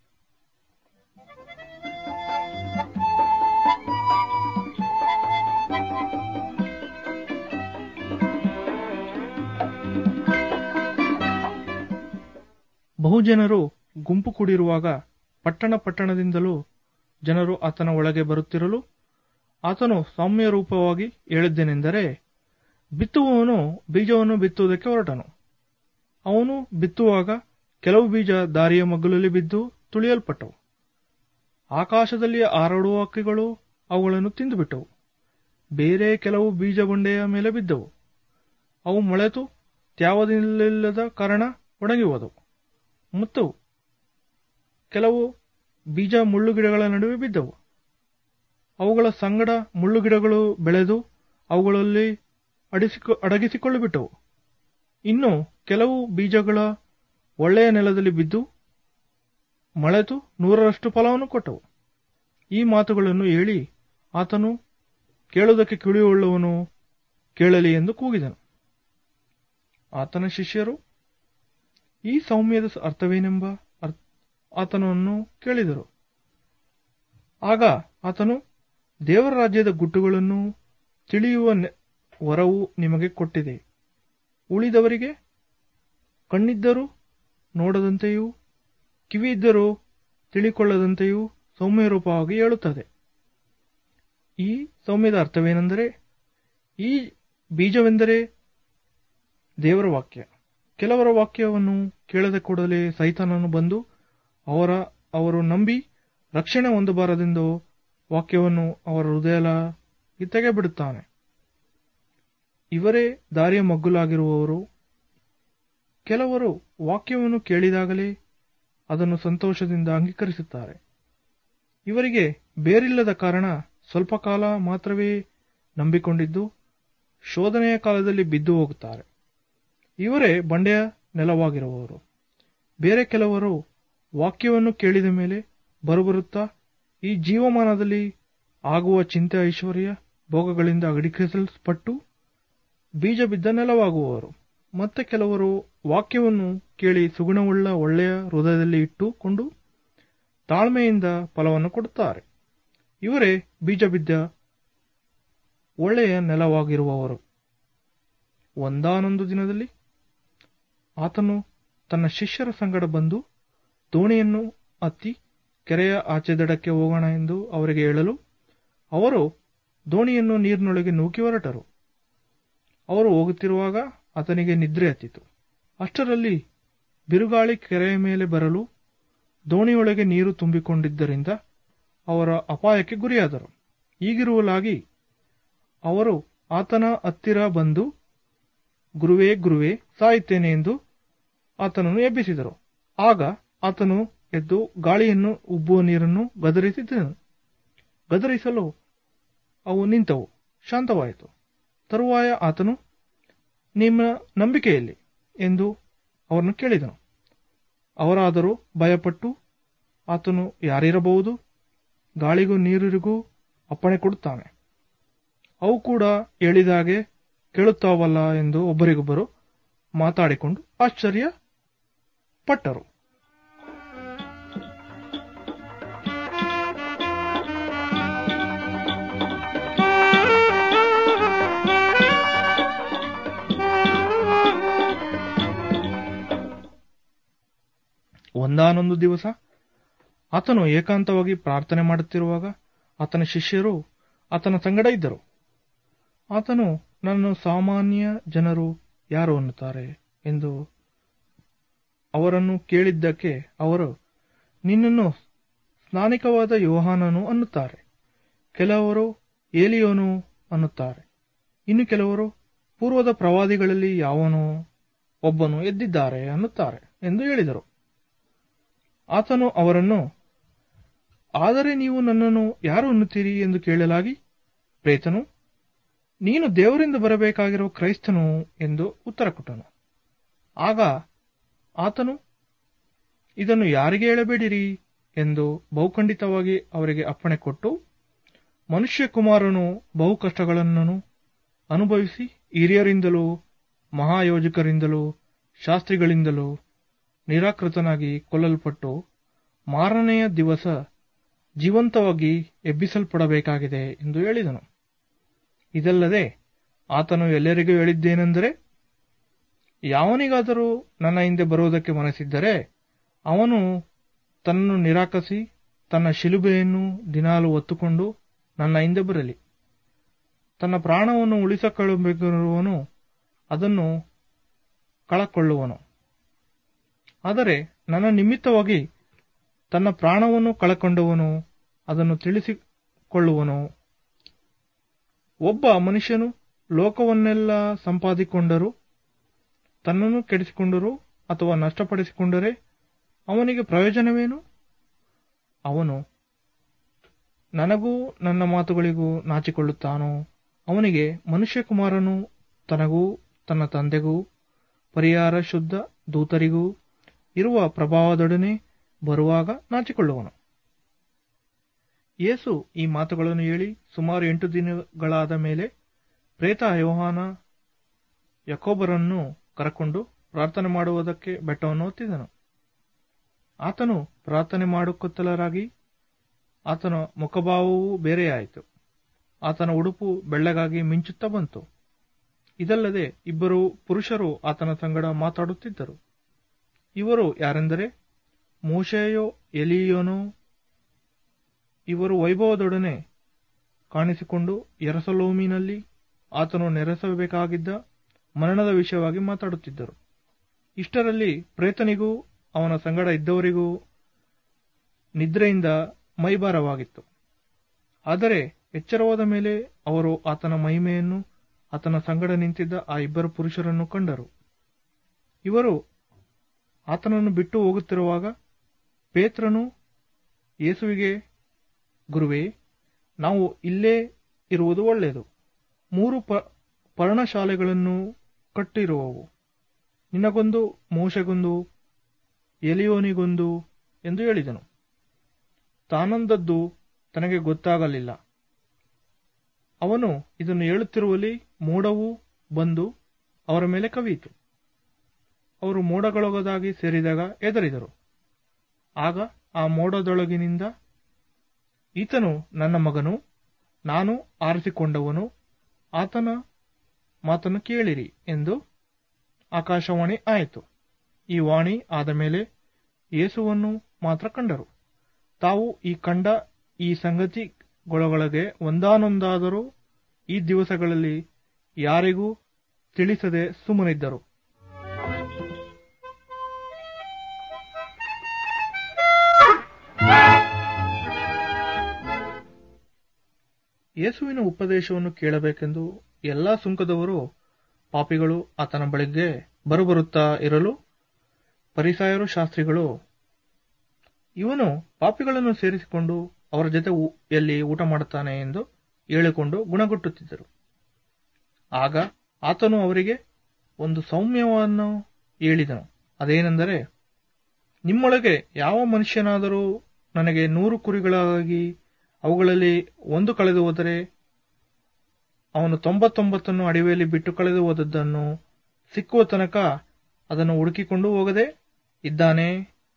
ಬಹುಜನರು ಗುಂಪು ಕೂಡಿರುವಾಗ ಪಟ್ಟಣ ಪಟ್ಟಣದಿಂದಲೂ ಜನರು ಆತನ ಒಳಗೆ ಬರುತ್ತಿರಲು ಆತನು ಸೌಮ್ಯ ರೂಪವಾಗಿ ಹೇಳಿದ್ದೇನೆಂದರೆ ಬಿತ್ತುವವನು ಬೀಜವನ್ನು ಬಿತ್ತುವುದಕ್ಕೆ ಹೊರಟನು ಅವನು ಬಿತ್ತುವಾಗ ಕೆಲವು ಬೀಜ ದಾರಿಯ ಮಗ್ಗುಲಲ್ಲಿ ಬಿದ್ದು ತುಳಿಯಲ್ಪಟ್ಟವು ಆಕಾಶದಲ್ಲಿ ಹಾರಾಡುವ ಹಕ್ಕಿಗಳು ಅವುಗಳನ್ನು ತಿಂದುಬಿಟ್ಟವು ಬೇರೆ ಕೆಲವು ಬೀಜ ಬಂಡೆಯ ಮೇಲೆ ಬಿದ್ದವು ಅವು ಮೊಳೆತು ತ್ಯಾವದಿಲ್ಲದ ಕಾರಣ ಒಣಗಿ ಹೋದವು ಮತ್ತು ಕೆಲವು ಬೀಜ ಮುಳ್ಳುಗಿಡಗಳ ನಡುವೆ ಬಿದ್ದವು ಅವುಗಳ ಸಂಗಡ ಮುಳ್ಳುಗಿಡಗಳು ಬೆಳೆದು ಅವುಗಳಲ್ಲಿ ಅಡಿಸಿಕೊ ಅಡಗಿಸಿಕೊಳ್ಳಿಬಿಟ್ಟವು ಇನ್ನು ಕೆಲವು ಬೀಜಗಳ ಒಳ್ಳೆಯ ನೆಲದಲ್ಲಿ ಬಿದ್ದು ಮಳೆತು ನೂರರಷ್ಟು ಫಲವನ್ನು ಕೊಟ್ಟವು ಈ ಮಾತುಗಳನ್ನು ಹೇಳಿ ಆತನು ಕೇಳುವುದಕ್ಕೆ ಕಿಳಿಯುಳ್ಳವನು ಕೇಳಲಿ ಎಂದು ಕೂಗಿದನು ಆತನ ಶಿಷ್ಯರು ಈ ಸೌಮ್ಯದ ಅರ್ಥವೇನೆಂಬ ಆತನನ್ನು ಕೇಳಿದರು ಆಗ ಆತನು ದೇವರ ರಾಜ್ಯದ ಗುಟ್ಟುಗಳನ್ನು ತಿಳಿಯುವ ವರವು ನಿಮಗೆ ಕೊಟ್ಟಿದೆ ಉಳಿದವರಿಗೆ ಕಣ್ಣಿದ್ದರೂ ನೋಡದಂತೆಯೂ ಕಿವಿಯಿದ್ದರೂ ತಿಳಿಕೊಳ್ಳದಂತೆಯೂ ಸೌಮ್ಯ ರೂಪವಾಗಿ ಹೇಳುತ್ತದೆ ಈ ಸೌಮ್ಯದ ಅರ್ಥವೇನೆಂದರೆ ಈ ಬೀಜವೆಂದರೆ ದೇವರ ವಾಕ್ಯ ಕೆಲವರ ವಾಕ್ಯವನ್ನು ಕೇಳದ ಕೂಡಲೇ ಸೈತಾನನು ಬಂದು ಅವರ ಅವರು ನಂಬಿ ರಕ್ಷಣೆ ಹೊಂದಬಾರದೆಂದು ವಾಕ್ಯವನ್ನು ಅವರ ಹೃದಯಕ್ಕೆ ತೆಗೆಬಿಡುತ್ತಾನೆ ಇವರೇ ದಾರಿಯ ಮಗ್ಗುಲಾಗಿರುವವರು ಕೆಲವರು ವಾಕ್ಯವನ್ನು ಕೇಳಿದಾಗಲೇ ಅದನ್ನು ಸಂತೋಷದಿಂದ ಅಂಗೀಕರಿಸುತ್ತಾರೆ ಇವರಿಗೆ ಬೇರಿಲ್ಲದ ಕಾರಣ ಸ್ವಲ್ಪ ಕಾಲ ಮಾತ್ರವೇ ನಂಬಿಕೊಂಡಿದ್ದು ಶೋಧನೆಯ ಕಾಲದಲ್ಲಿ ಬಿದ್ದು ಹೋಗುತ್ತಾರೆ ಇವರೇ ಬಂಡೆಯ ನೆಲವಾಗಿರುವವರು ಬೇರೆ ಕೆಲವರು ವಾಕ್ಯವನ್ನು ಕೇಳಿದ ಮೇಲೆ ಬರುಬರುತ್ತಾ ಈ ಜೀವಮಾನದಲ್ಲಿ ಆಗುವ ಚಿಂತೆ ಐಶ್ವರ್ಯ ಭೋಗಗಳಿಂದ ಅಗಡಿಸಲ್ಪಟ್ಟು ಬೀಜ ಬಿದ್ದ ನೆಲವಾಗುವವರು ಮತ್ತೆ ಕೆಲವರು ವಾಕ್ಯವನ್ನು ಕೇಳಿ ಸುಗುಣವುಳ್ಳ ಒಳ್ಳೆಯ ಹೃದಯದಲ್ಲಿ ಇಟ್ಟುಕೊಂಡು ತಾಳ್ಮೆಯಿಂದ ಫಲವನ್ನು ಕೊಡುತ್ತಾರೆ ಇವರೇ ಬೀಜ ಬಿದ್ದ ಒಳ್ಳೆಯ ನೆಲವಾಗಿರುವವರು ಒಂದಾನೊಂದು ದಿನದಲ್ಲಿ ಆತನು ತನ್ನ ಶಿಷ್ಯರ ಸಂಗಡ ಬಂದು ದೋಣಿಯನ್ನು ಹತ್ತಿ ಕೆರೆಯ ಆಚೆ ದಡಕ್ಕೆ ಹೋಗೋಣ ಎಂದು ಅವರಿಗೆ ಹೇಳಲು ಅವರು ದೋಣಿಯನ್ನು ನೀರಿನೊಳಗೆ ನೂಕಿ ಹೊರಟರು ಅವರು ಹೋಗುತ್ತಿರುವಾಗ ಆತನಿಗೆ ನಿದ್ರೆ ಹತ್ತಿತು ಅಷ್ಟರಲ್ಲಿ ಬಿರುಗಾಳಿ ಕೆರೆಯ ಮೇಲೆ ಬರಲು ದೋಣಿಯೊಳಗೆ ನೀರು ತುಂಬಿಕೊಂಡಿದ್ದರಿಂದ ಅವರ ಅಪಾಯಕ್ಕೆ ಗುರಿಯಾದರು ಹೀಗಿರುವಲಾಗಿ ಅವರು ಆತನ ಹತ್ತಿರ ಬಂದು ಗುರುವೇ ಗುರುವೇ ಸಾಯುತ್ತೇನೆ ಎಂದು ಆತನನ್ನು ಎಬ್ಬಿಸಿದರು ಆಗ ಆತನು ಎದ್ದು ಗಾಳಿಯನ್ನು ಉಬ್ಬುವ ನೀರನ್ನು ಗದರಿಸಿದನು ಗದರಿಸಲು ಅವು ನಿಂತವು ಶಾಂತವಾಯಿತು ತರುವಾಯ ಆತನು ನಿಮ್ಮ ನಂಬಿಕೆಯಲ್ಲಿ ಎಂದು ಅವರನ್ನು ಕೇಳಿದನು ಅವರಾದರೂ ಭಯಪಟ್ಟು ಆತನು ಯಾರಿರಬಹುದು ಗಾಳಿಗೂ ನೀರಿಗೂ ಅಪ್ಪಣೆ ಕೊಡುತ್ತಾನೆ ಅವು ಕೂಡ ಹೇಳಿದಾಗೆ ಕೇಳುತ್ತಾವಲ್ಲ ಎಂದು ಒಬ್ಬರಿಗೊಬ್ಬರು ಮಾತಾಡಿಕೊಂಡು ಆಶ್ಚರ್ಯ ಪಟ್ಟರು ಒಂದಾನೊಂದು ದಿವಸ ಆತನು ಏಕಾಂತವಾಗಿ ಪ್ರಾರ್ಥನೆ ಮಾಡುತ್ತಿರುವಾಗ ಆತನ ಶಿಷ್ಯರು ಆತನ ಸಂಗಡ ಇದ್ದರು ಆತನು ನನ್ನನ್ನು ಸಾಮಾನ್ಯ ಜನರು ಯಾರು ಅನ್ನುತ್ತಾರೆ ಎಂದು ಅವರನ್ನು ಕೇಳಿದ್ದಕ್ಕೆ ಅವರು ನಿನ್ನನ್ನು ಸ್ನಾನಿಕವಾದ ಯೋಹಾನನು ಅನ್ನುತ್ತಾರೆ ಕೆಲವರು ಏಲಿಯೋನು ಅನ್ನುತ್ತಾರೆ ಇನ್ನು ಕೆಲವರು ಪೂರ್ವದ ಪ್ರವಾದಿಗಳಲ್ಲಿ ಯಾವನೋ ಒಬ್ಬನು ಎದ್ದಿದ್ದಾರೆ ಅನ್ನುತ್ತಾರೆ ಎಂದು ಹೇಳಿದರು ಆತನು ಅವರನ್ನು ಆದರೆ ನೀವು ನನ್ನನ್ನು ಯಾರು ಅನ್ನುತ್ತೀರಿ ಎಂದು ಕೇಳಲಾಗಿ ಪ್ರೇತನು ನೀನು ದೇವರಿಂದ ಬರಬೇಕಾಗಿರುವ ಕ್ರೈಸ್ತನು ಎಂದು ಉತ್ತರ ಕೊಟ್ಟನು ಆಗ ಆತನು ಇದನ್ನು ಯಾರಿಗೆ ಹೇಳಬೇಡಿರಿ ಎಂದು ಬಹುಖಂಡಿತವಾಗಿ ಅವರಿಗೆ ಅಪ್ಪಣೆ ಕೊಟ್ಟು ಮನುಷ್ಯ ಕುಮಾರನು ಬಹು ಕಷ್ಟಗಳನ್ನು ಅನುಭವಿಸಿ ಹಿರಿಯರಿಂದಲೂ ಮಹಾಯೋಜಕರಿಂದಲೂ ಶಾಸ್ತ್ರಿಗಳಿಂದಲೂ ನಿರಾಕೃತನಾಗಿ ಕೊಲ್ಲಲ್ಪಟ್ಟು ಮಾರನೆಯ ದಿವಸ ಜೀವಂತವಾಗಿ ಎಬ್ಬಿಸಲ್ಪಡಬೇಕಾಗಿದೆ ಎಂದು ಹೇಳಿದನು ಇದಲ್ಲದೆ ಆತನು ಎಲ್ಲರಿಗೂ ಹೇಳಿದ್ದೇನೆಂದರೆ ಯಾವನಿಗಾದರೂ ನನ್ನ ಹಿಂದೆ ಬರುವುದಕ್ಕೆ ಮನಸ್ಸಿದ್ದರೆ ಅವನು ತನ್ನನ್ನು ನಿರಾಕರಿಸಿ ತನ್ನ ಶಿಲುಬೆಯನ್ನು ದಿನಾಲು ಹೊತ್ತುಕೊಂಡು ನನ್ನ ಹಿಂದೆ ಬರಲಿ ತನ್ನ ಪ್ರಾಣವನ್ನು ಉಳಿಸಿಕೊಳ್ಳಬೇಕಿರುವವನು ಅದನ್ನು ಕಳಕೊಳ್ಳುವನು ಆದರೆ ನನ್ನ ನಿಮಿತ್ತವಾಗಿ ತನ್ನ ಪ್ರಾಣವನ್ನು ಕಳಕೊಂಡವನು ಅದನ್ನು ತಿಳಿಸಿಕೊಳ್ಳುವನು ಒಬ್ಬ ಮನುಷ್ಯನು ಲೋಕವನ್ನೆಲ್ಲ ಸಂಪಾದಿಕೊಂಡರೂ ತನ್ನನ್ನು ಕೆಡಿಸಿಕೊಂಡರೂ ಅಥವಾ ನಷ್ಟಪಡಿಸಿಕೊಂಡರೆ ಅವನಿಗೆ ಪ್ರಯೋಜನವೇನು ಅವನು ನನಗೂ ನನ್ನ ಮಾತುಗಳಿಗೂ ನಾಚಿಕೊಳ್ಳುತ್ತಾನೋ ಅವನಿಗೆ ಮನುಷ್ಯಕುಮಾರನು ತನಗೂ ತನ್ನ ತಂದೆಗೂ ಪರಿಹಾರ ಶುದ್ಧ ದೂತರಿಗೂ ಇರುವ ಪ್ರಭಾವದೊಡನೆ ಬರುವಾಗ ನಾಚಿಕೊಳ್ಳುವನು ಯೇಸು ಈ ಮಾತುಗಳನ್ನು ಹೇಳಿ ಸುಮಾರು ಎಂಟು ದಿನಗಳಾದ ಮೇಲೆ ಪ್ರೇತ ಯೋಹಾನ ಯಕೋಬರನ್ನು ಕರಕೊಂಡು ಪ್ರಾರ್ಥನೆ ಮಾಡುವುದಕ್ಕೆ ಬೆಟ್ಟವನ್ನು ಹೊತ್ತಿದನು ಆತನು ಪ್ರಾರ್ಥನೆ ಮಾಡುಕೊತ್ತಲರಾಗಿ ಆತನ ಮುಖಭಾವವೂ ಬೇರೆಯಾಯಿತು ಆತನ ಉಡುಪು ಬೆಳ್ಳಗಾಗಿ ಮಿಂಚುತ್ತಾ ಬಂತು ಇದಲ್ಲದೆ ಇಬ್ಬರು ಪುರುಷರು ಆತನ ಸಂಗಡ ಮಾತಾಡುತ್ತಿದ್ದರು ಇವರು ಯಾರೆಂದರೆ ಮೋಶೆಯೋ ಎಲಿಯೋನೋ ಇವರು ವೈಭವದೊಡನೆ ಕಾಣಿಸಿಕೊಂಡು ಎರಸಲೋಮಿನಲ್ಲಿ ಆತನು ನೆರೆಸಬೇಕಾಗಿದ್ದ ಮರಣದ ವಿಷಯವಾಗಿ ಮಾತಾಡುತ್ತಿದ್ದರು ಇಷ್ಟರಲ್ಲಿ ಪ್ರೇತನಿಗೂ ಅವನ ಸಂಗಡ ಇದ್ದವರಿಗೂ ನಿದ್ರೆಯಿಂದ ಮೈಭಾರವಾಗಿತ್ತು ಆದರೆ ಎಚ್ಚರವಾದ ಮೇಲೆ ಅವರು ಆತನ ಮಹಿಮೆಯನ್ನು ಆತನ ಸಂಗಡ ನಿಂತಿದ್ದ ಆ ಇಬ್ಬರು ಪುರುಷರನ್ನು ಕಂಡರು ಇವರು ಆತನನ್ನು ಬಿಟ್ಟು ಹೋಗುತ್ತಿರುವಾಗ ಪೇತ್ರನು ಯೇಸುವಿಗೆ ಗುರುವೇ ನಾವು ಇಲ್ಲೇ ಇರುವುದು ಒಳ್ಳೆಯದು ಮೂರು ಪ ಪರ್ಣಶಾಲೆಗಳನ್ನು ಕಟ್ಟಿರುವವು ನಿನಗೊಂದು ಮೋಶೆಗೊಂದು ಎಲಿಯೋನಿಗೊಂದು ಎಂದು ಹೇಳಿದನು ತಾನೊಂದದ್ದು ತನಗೆ ಗೊತ್ತಾಗಲಿಲ್ಲ ಅವನು ಇದನ್ನು ಹೇಳುತ್ತಿರುವಲ್ಲಿ ಮೋಡವು ಬಂದು ಅವರ ಮೇಲೆ ಕವಿಯಿತು ಅವರು ಮೋಡಗಳೊಳಗಾಗಿ ಸೇರಿದಾಗ ಎದರಿದರು ಆಗ ಆ ಮೋಡದೊಳಗಿನಿಂದ ಈತನು ನನ್ನ ಮಗನು ನಾನು ಆರಿಸಿಕೊಂಡವನು ಆತನ ಮಾತನ್ನು ಕೇಳಿರಿ ಎಂದು ಆಕಾಶವಾಣಿ ಆಯಿತು ಈ ವಾಣಿ ಆದ ಮೇಲೆ ಯೇಸುವನ್ನು ಮಾತ್ರ ಕಂಡರು ತಾವು ಈ ಕಂಡ ಈ ಸಂಗತಿಗಳೊಳಗೆ ಒಂದಾನೊಂದಾದರೂ ಈ ದಿವಸಗಳಲ್ಲಿ ಯಾರಿಗೂ ತಿಳಿಸದೆ ಸುಮ್ಮನಿದ್ದರು ಯೇಸುವಿನ ಉಪದೇಶವನ್ನು ಕೇಳಬೇಕೆಂದು ಎಲ್ಲಾ ಸುಂಕದವರು ಪಾಪಿಗಳು ಆತನ ಬಳಿಗೆ ಬರುಬರುತ್ತಾ ಇರಲು ಪರಿಸಾಯರು ಶಾಸ್ತ್ರಿಗಳು ಇವನು ಪಾಪಿಗಳನ್ನು ಸೇರಿಸಿಕೊಂಡು ಅವರ ಜೊತೆ ಎಲ್ಲಿ ಊಟ ಮಾಡುತ್ತಾನೆ ಎಂದು ಹೇಳಿಕೊಂಡು ಗುಣಗುಟ್ಟುತ್ತಿದ್ದರು ಆಗ ಆತನು ಅವರಿಗೆ ಒಂದು ಸೌಮ್ಯವನ್ನು ಹೇಳಿದನು ಅದೇನೆಂದರೆ ನಿಮ್ಮೊಳಗೆ ಯಾವ ಮನುಷ್ಯನಾದರೂ ನನಗೆ ನೂರು ಕುರಿಗಳಾಗಿ ಅವುಗಳಲ್ಲಿ ಒಂದು ಕಳೆದು ಹೋದರೆ ಅವನು ತೊಂಬತ್ತೊಂಬತ್ತನ್ನು ಅಡವಿಯಲ್ಲಿ ಬಿಟ್ಟು ಕಳೆದು ಹೋದದ್ದನ್ನು ಸಿಕ್ಕುವ ತನಕ ಅದನ್ನು ಹುಡುಕಿಕೊಂಡು ಹೋಗದೆ ಇದ್ದಾನೆ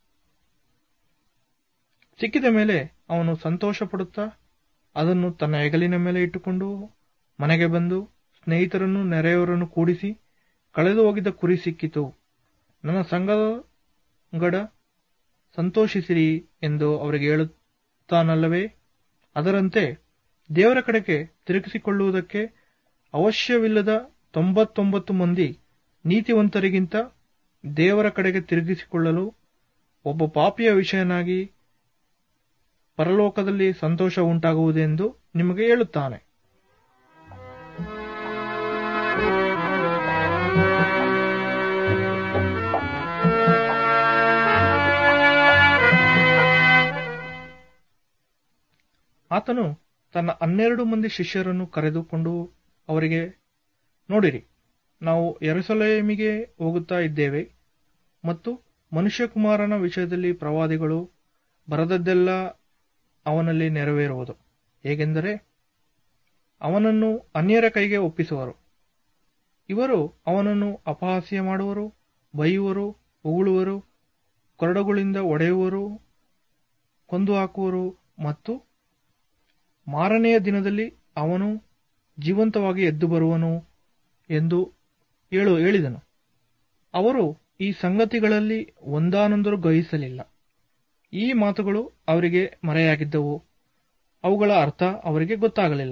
ಸಿಕ್ಕಿದ ಮೇಲೆ ಅವನು ಸಂತೋಷ ಪಡುತ್ತಾ ಅದನ್ನು ತನ್ನ ಹೆಗಲಿನ ಮೇಲೆ ಇಟ್ಟುಕೊಂಡು ಮನೆಗೆ ಬಂದು ಸ್ನೇಹಿತರನ್ನು ನೆರೆಯವರನ್ನು ಕೂಡಿಸಿ ಕಳೆದು ಹೋಗಿದ್ದ ಕುರಿ ಸಿಕ್ಕಿತು ನನ್ನ ಸಂಗಡ ಸಂತೋಷಿಸಿರಿ ಎಂದು ಅವರಿಗೆ ಹೇಳುತ್ತಾನಲ್ಲವೇ ಅದರಂತೆ ದೇವರ ಕಡೆಗೆ ತಿರುಗಿಸಿಕೊಳ್ಳುವುದಕ್ಕೆ ಅವಶ್ಯವಿಲ್ಲದ ತೊಂಬತ್ತೊಂಬತ್ತು ಮಂದಿ ನೀತಿವಂತರಿಗಿಂತ ದೇವರ ಕಡೆಗೆ ತಿರುಗಿಸಿಕೊಳ್ಳಲು ಒಬ್ಬ ಪಾಪಿಯ ವಿಷಯನಾಗಿ ಪರಲೋಕದಲ್ಲಿ ಸಂತೋಷ ಉಂಟಾಗುವುದೆಂದು ನಿಮಗೆ ಹೇಳುತ್ತಾನೆ ಆತನು ತನ್ನ ಹನ್ನೆರಡು ಮಂದಿ ಶಿಷ್ಯರನ್ನು ಕರೆದುಕೊಂಡು ಅವರಿಗೆ ನೋಡಿರಿ ನಾವು ಯೆರೂಸಲೇಮಿಗೆ ಹೋಗುತ್ತಾ ಇದ್ದೇವೆ ಮತ್ತು ಮನುಷ್ಯಕುಮಾರನ ವಿಷಯದಲ್ಲಿ ಪ್ರವಾದಿಗಳು ಬರದದ್ದೆಲ್ಲ ಅವನಲ್ಲಿ ನೆರವೇರುವುದು ಹೇಗೆಂದರೆ ಅವನನ್ನು ಅನ್ಯರ ಕೈಗೆ ಒಪ್ಪಿಸುವರು ಇವರು ಅವನನ್ನು ಅಪಹಾಸ್ಯ ಮಾಡುವರು ಬೈಯುವರು ಉಗುಳುವರು ಕೊರಡುಗಳಿಂದ ಒಡೆಯುವರು ಕೊಂದು ಹಾಕುವರು ಮತ್ತು ಮಾರನೆಯ ದಿನದಲ್ಲಿ ಅವನು ಜೀವಂತವಾಗಿ ಎದ್ದು ಬರುವನು ಎಂದು ಹೇಳು ಹೇಳಿದನು ಅವರು ಈ ಸಂಗತಿಗಳಲ್ಲಿ ಒಂದಾನೊಂದರೂ ಗ್ರಹಿಸಲಿಲ್ಲ ಈ ಮಾತುಗಳು ಅವರಿಗೆ ಮರೆಯಾಗಿದ್ದವು ಅವುಗಳ ಅರ್ಥ ಅವರಿಗೆ ಗೊತ್ತಾಗಲಿಲ್ಲ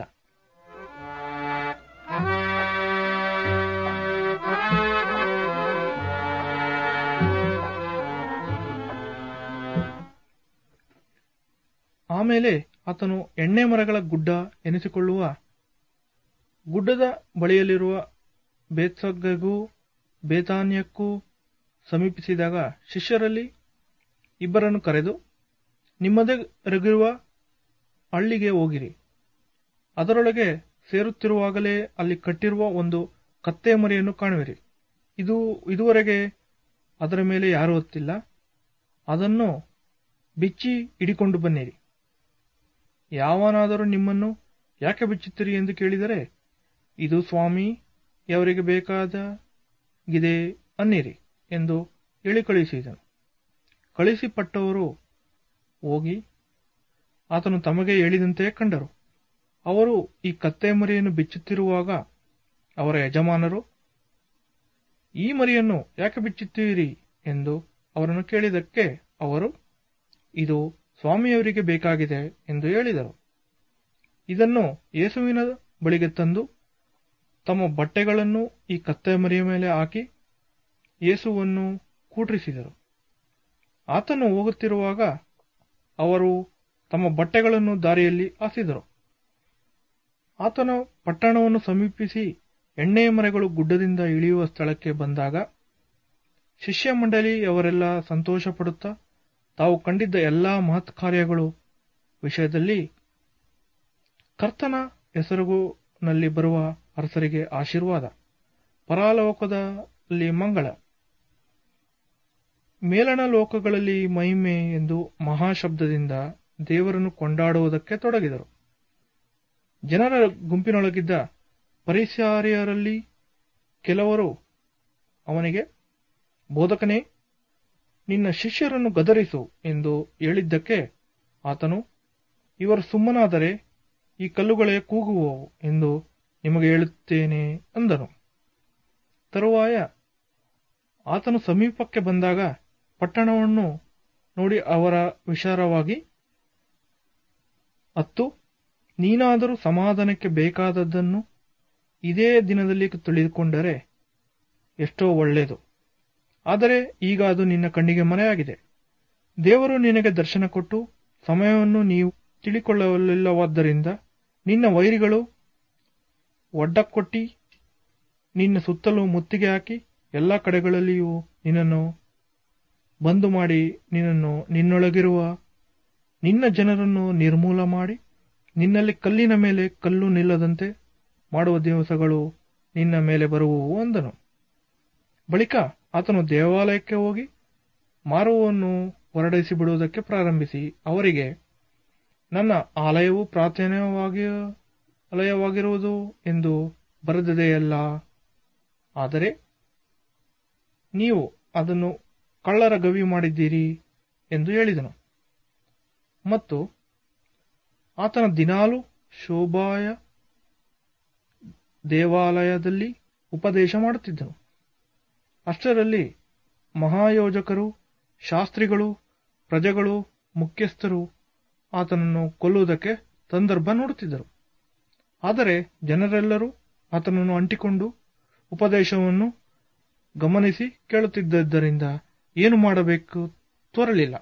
ಆಮೇಲೆ ಆತನು ಎಣ್ಣೆ ಮರಗಳ ಗುಡ್ಡ ಎನಿಸಿಕೊಳ್ಳುವ ಗುಡ್ಡದ ಬಳಿಯಲ್ಲಿರುವ ಬೇತ್ಸಗ್ಗಗೂ ಬೇತಾನ್ಯಕ್ಕೂ ಸಮೀಪಿಸಿದಾಗ ಶಿಷ್ಯರಲ್ಲಿ ಇಬ್ಬರನ್ನು ಕರೆದು ನಿಮ್ಮದೆರಗಿರುವ ಹಳ್ಳಿಗೆ ಹೋಗಿರಿ ಅದರೊಳಗೆ ಸೇರುತ್ತಿರುವಾಗಲೇ ಅಲ್ಲಿ ಕಟ್ಟಿರುವ ಒಂದು ಕತ್ತೆ ಮರಿಯನ್ನು ಕಾಣುವಿರಿ ಇದು ಇದುವರೆಗೆ ಅದರ ಮೇಲೆ ಯಾರೂ ಹೊತ್ತಿಲ್ಲ ಅದನ್ನು ಬಿಚ್ಚಿ ಹಿಡಿಕೊಂಡು ಬನ್ನಿರಿ ಯಾವನಾದರೂ ನಿಮ್ಮನ್ನು ಯಾಕೆ ಬಿಚ್ಚುತ್ತೀರಿ ಎಂದು ಕೇಳಿದರೆ ಇದು ಸ್ವಾಮಿ ಅವರಿಗೆ ಬೇಕಾದಾಗಿದೆ ಅನ್ನಿರಿ ಎಂದು ಹೇಳಿ ಕಳುಹಿಸಿದನು ಕಳಿಸಿಪಟ್ಟವರು ಹೋಗಿ ಆತನು ತಮಗೆ ಹೇಳಿದಂತೆ ಕಂಡರು ಅವರು ಈ ಕತ್ತೆ ಮರಿಯನ್ನು ಬಿಚ್ಚುತ್ತಿರುವಾಗ ಅವರ ಯಜಮಾನರು ಈ ಮರಿಯನ್ನು ಯಾಕೆ ಬಿಚ್ಚುತ್ತೀರಿ ಎಂದು ಅವರನ್ನು ಕೇಳಿದಕ್ಕೆ ಅವರು ಇದು ಸ್ವಾಮಿಯವರಿಗೆ ಬೇಕಾಗಿದೆ ಎಂದು ಹೇಳಿದರು ಇದನ್ನು ಯೇಸುವಿನ ಬಳಿಗೆ ತಂದು ತಮ್ಮ ಬಟ್ಟೆಗಳನ್ನು ಈ ಕತ್ತೆ ಮರಿಯ ಮೇಲೆ ಹಾಕಿ ಯೇಸುವನ್ನು ಕೂಟ್ರಿಸಿದರು ಆತನು ಹೋಗುತ್ತಿರುವಾಗ ಅವರು ತಮ್ಮ ಬಟ್ಟೆಗಳನ್ನು ದಾರಿಯಲ್ಲಿ ಹಾಸಿದರು ಆತನ ಪಟ್ಟಣವನ್ನು ಸಮೀಪಿಸಿ ಎಣ್ಣೆಯ ಮರಗಳು ಗುಡ್ಡದಿಂದ ಇಳಿಯುವ ಸ್ಥಳಕ್ಕೆ ಬಂದಾಗ ಶಿಷ್ಯ ಮಂಡಳಿಯವರೆಲ್ಲ ಸಂತೋಷ ಪಡುತ್ತಾ ತಾವು ಕಂಡಿದ್ದ ಎಲ್ಲಾ ಮಹತ್ ಕಾರ್ಯಗಳು ವಿಷಯದಲ್ಲಿ ಕರ್ತನ ಹೆಸರುನಲ್ಲಿ ಬರುವ ಅರಸರಿಗೆ ಆಶೀರ್ವಾದ ಪರಾಲೋಕದಲ್ಲಿ ಮಂಗಳ ಮೇಲಣ ಲೋಕಗಳಲ್ಲಿ ಮಹಿಮೆ ಎಂದು ಮಹಾಶಬ್ದದಿಂದ ದೇವರನ್ನು ಕೊಂಡಾಡುವುದಕ್ಕೆ ತೊಡಗಿದರು ಜನರ ಗುಂಪಿನೊಳಗಿದ್ದ ಪರಿಸಾರಿಯರಲ್ಲಿ ಕೆಲವರು ಅವನಿಗೆ ಬೋಧಕನೇ ನಿನ್ನ ಶಿಷ್ಯರನ್ನು ಗದರಿಸು ಎಂದು ಹೇಳಿದ್ದಕ್ಕೆ ಆತನು ಇವರು ಸುಮ್ಮನಾದರೆ ಈ ಕಲ್ಲುಗಳೇ ಕೂಗುವವು ಎಂದು ನಿಮಗೆ ಹೇಳುತ್ತೇನೆ ಅಂದನು ತರುವಾಯ ಆತನು ಸಮೀಪಕ್ಕೆ ಬಂದಾಗ ಪಟ್ಟಣವನ್ನು ನೋಡಿ ಅವರ ವಿಚಾರವಾಗಿ ಅತ್ತು ನೀನಾದರೂ ಸಮಾಧಾನಕ್ಕೆ ಬೇಕಾದದ್ದನ್ನು ಇದೇ ದಿನದಲ್ಲಿ ತಿಳಿದುಕೊಂಡರೆ ಎಷ್ಟೋ ಒಳ್ಳೆಯದು ಆದರೆ ಈಗ ಅದು ನಿನ್ನ ಕಣ್ಣಿಗೆ ಮರೆಯಾಗಿದೆ ದೇವರು ನಿನಗೆ ದರ್ಶನ ಕೊಟ್ಟು ಸಮಯವನ್ನು ನೀವು ತಿಳಿಕೊಳ್ಳಲಿಲ್ಲವಾದ್ದರಿಂದ ನಿನ್ನ ವೈರಿಗಳು ಒಡ್ಡಕ್ಕೊಟ್ಟಿ ನಿನ್ನ ಸುತ್ತಲೂ ಮುತ್ತಿಗೆ ಹಾಕಿ ಎಲ್ಲ ಕಡೆಗಳಲ್ಲಿಯೂ ನಿನ್ನನ್ನು ಬಂದು ಮಾಡಿ ನಿನ್ನನ್ನು ನಿನ್ನೊಳಗಿರುವ ನಿನ್ನ ಜನರನ್ನು ನಿರ್ಮೂಲ ಮಾಡಿ ನಿನ್ನಲ್ಲಿ ಕಲ್ಲಿನ ಮೇಲೆ ಕಲ್ಲು ನಿಲ್ಲದಂತೆ ಮಾಡುವ ದಿವಸಗಳು ನಿನ್ನ ಮೇಲೆ ಬರುವುವು ಅಂದನು ಬಳಿಕ ಆತನು ದೇವಾಲಯಕ್ಕೆ ಹೋಗಿ ಮಾರುವನ್ನು ಹೊರಡಿಸಿ ಬಿಡುವುದಕ್ಕೆ ಪ್ರಾರಂಭಿಸಿ ಅವರಿಗೆ ನನ್ನ ಆಲಯವು ಪ್ರಾರ್ಥನೆಯವಾಗಿ ಆಲಯವಾಗಿರುವುದು ಎಂದು ಬರೆದಿದೆಯಲ್ಲ ಆದರೆ ನೀವು ಅದನ್ನು ಕಳ್ಳರ ಗವಿ ಮಾಡಿದ್ದೀರಿ ಎಂದು ಹೇಳಿದನು ಮತ್ತು ಆತನ ದಿನಾಲು ಶೋಭಾಯ ದೇವಾಲಯದಲ್ಲಿ ಉಪದೇಶ ಮಾಡುತ್ತಿದ್ದನು ಅಷ್ಟರಲ್ಲಿ ಮಹಾಯೋಜಕರು ಶಾಸ್ತ್ರಿಗಳು ಪ್ರಜೆಗಳು ಮುಖ್ಯಸ್ಥರು ಆತನನ್ನು ಕೊಲ್ಲುವುದಕ್ಕೆ ಸಂದರ್ಭ ನೋಡುತ್ತಿದ್ದರು ಆದರೆ ಜನರೆಲ್ಲರೂ ಆತನನ್ನು ಅಂಟಿಕೊಂಡು ಉಪದೇಶವನ್ನು ಗಮನಿಸಿ ಕೇಳುತ್ತಿದ್ದರಿಂದ ಏನು ಮಾಡಬೇಕು ತೋರಲಿಲ್ಲ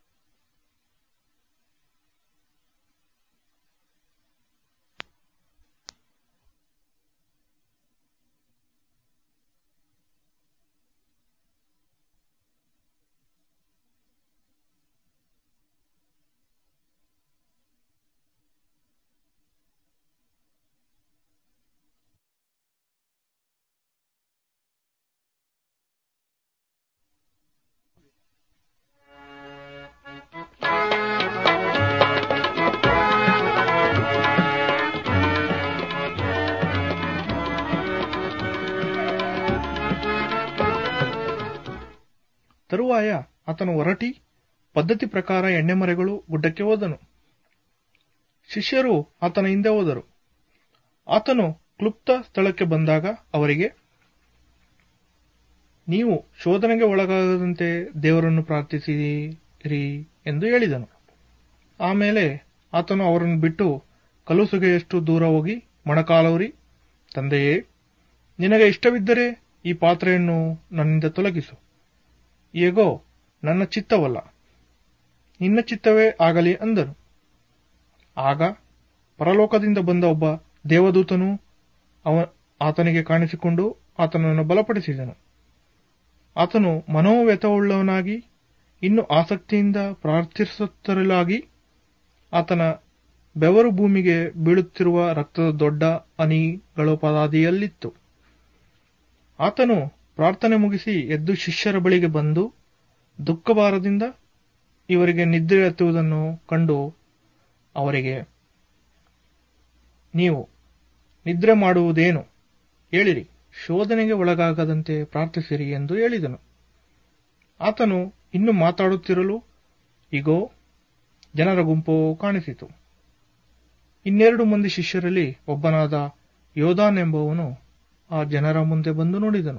ತರುವಾಯ ಆತನು ಹೊರಟಿ ಪದ್ಧತಿ ಪ್ರಕಾರ ಎಣ್ಣೆಮರೆಗಳು ಗುಡ್ಡಕ್ಕೆ ಹೋದನು ಶಿಷ್ಯರು ಆತನ ಹಿಂದೆ ಹೋದರು ಆತನು ಕ್ಲುಪ್ತ ಸ್ಥಳಕ್ಕೆ ಬಂದಾಗ ಅವರಿಗೆ ನೀವು ಶೋಧನೆಗೆ ಒಳಗಾಗದಂತೆ ದೇವರನ್ನು ಪ್ರಾರ್ಥಿಸಿರಿ ಎಂದು ಹೇಳಿದನು ಆಮೇಲೆ ಆತನು ಅವರನ್ನು ಬಿಟ್ಟು ಕಲುಸುಗೆಯಷ್ಟು ದೂರ ಹೋಗಿ ಮೊಣಕಾಲೂರಿ ತಂದೆಯೇ ನಿನಗೆ ಇಷ್ಟವಿದ್ದರೆ ಈ ಪಾತ್ರೆಯನ್ನು ನನ್ನಿಂದ ತೊಲಗಿಸು ಹೇಗೋ ನನ್ನ ಚಿತ್ತವಲ್ಲ ನಿನ್ನ ಚಿತ್ತವೇ ಆಗಲಿ ಅಂದನು ಆಗ ಪರಲೋಕದಿಂದ ಬಂದ ಒಬ್ಬ ದೇವದೂತನು ಅವ ಆತನಿಗೆ ಕಾಣಿಸಿಕೊಂಡು ಆತನನ್ನು ಬಲಪಡಿಸಿದನು ಆತನು ಮನೋವ್ಯಥವುಳ್ಳವನಾಗಿ ಇನ್ನು ಆಸಕ್ತಿಯಿಂದ ಪ್ರಾರ್ಥಿಸುತ್ತಿರಲಾಗಿ ಆತನ ಬೆವರು ಭೂಮಿಗೆ ಬೀಳುತ್ತಿರುವ ರಕ್ತದ ದೊಡ್ಡ ಹನಿಗಳು ಪದಾದಿಯಲ್ಲಿತ್ತು ಆತನು ಪ್ರಾರ್ಥನೆ ಮುಗಿಸಿ ಎದ್ದು ಶಿಷ್ಯರ ಬಳಿಗೆ ಬಂದು ದುಃಖಭಾರದಿಂದ ಇವರಿಗೆ ನಿದ್ರೆ ಹತ್ತುವುದನ್ನು ಕಂಡು ಅವರಿಗೆ ನೀವು ನಿದ್ರೆ ಮಾಡುವುದೇನು ಹೇಳಿರಿ ಶೋಧನೆಗೆ ಒಳಗಾಗದಂತೆ ಪ್ರಾರ್ಥಿಸಿರಿ ಎಂದು ಹೇಳಿದನು ಆತನು ಇನ್ನು ಮಾತಾಡುತ್ತಿರಲು ಇಗೋ ಜನರ ಗುಂಪು ಕಾಣಿಸಿತು ಇನ್ನೆರಡು ಮಂದಿ ಶಿಷ್ಯರಲ್ಲಿ ಒಬ್ಬನಾದ ಯೋಧಾನ್ ಎಂಬುವನು ಆ ಜನರ ಮುಂದೆ ಬಂದು ನೋಡಿದನು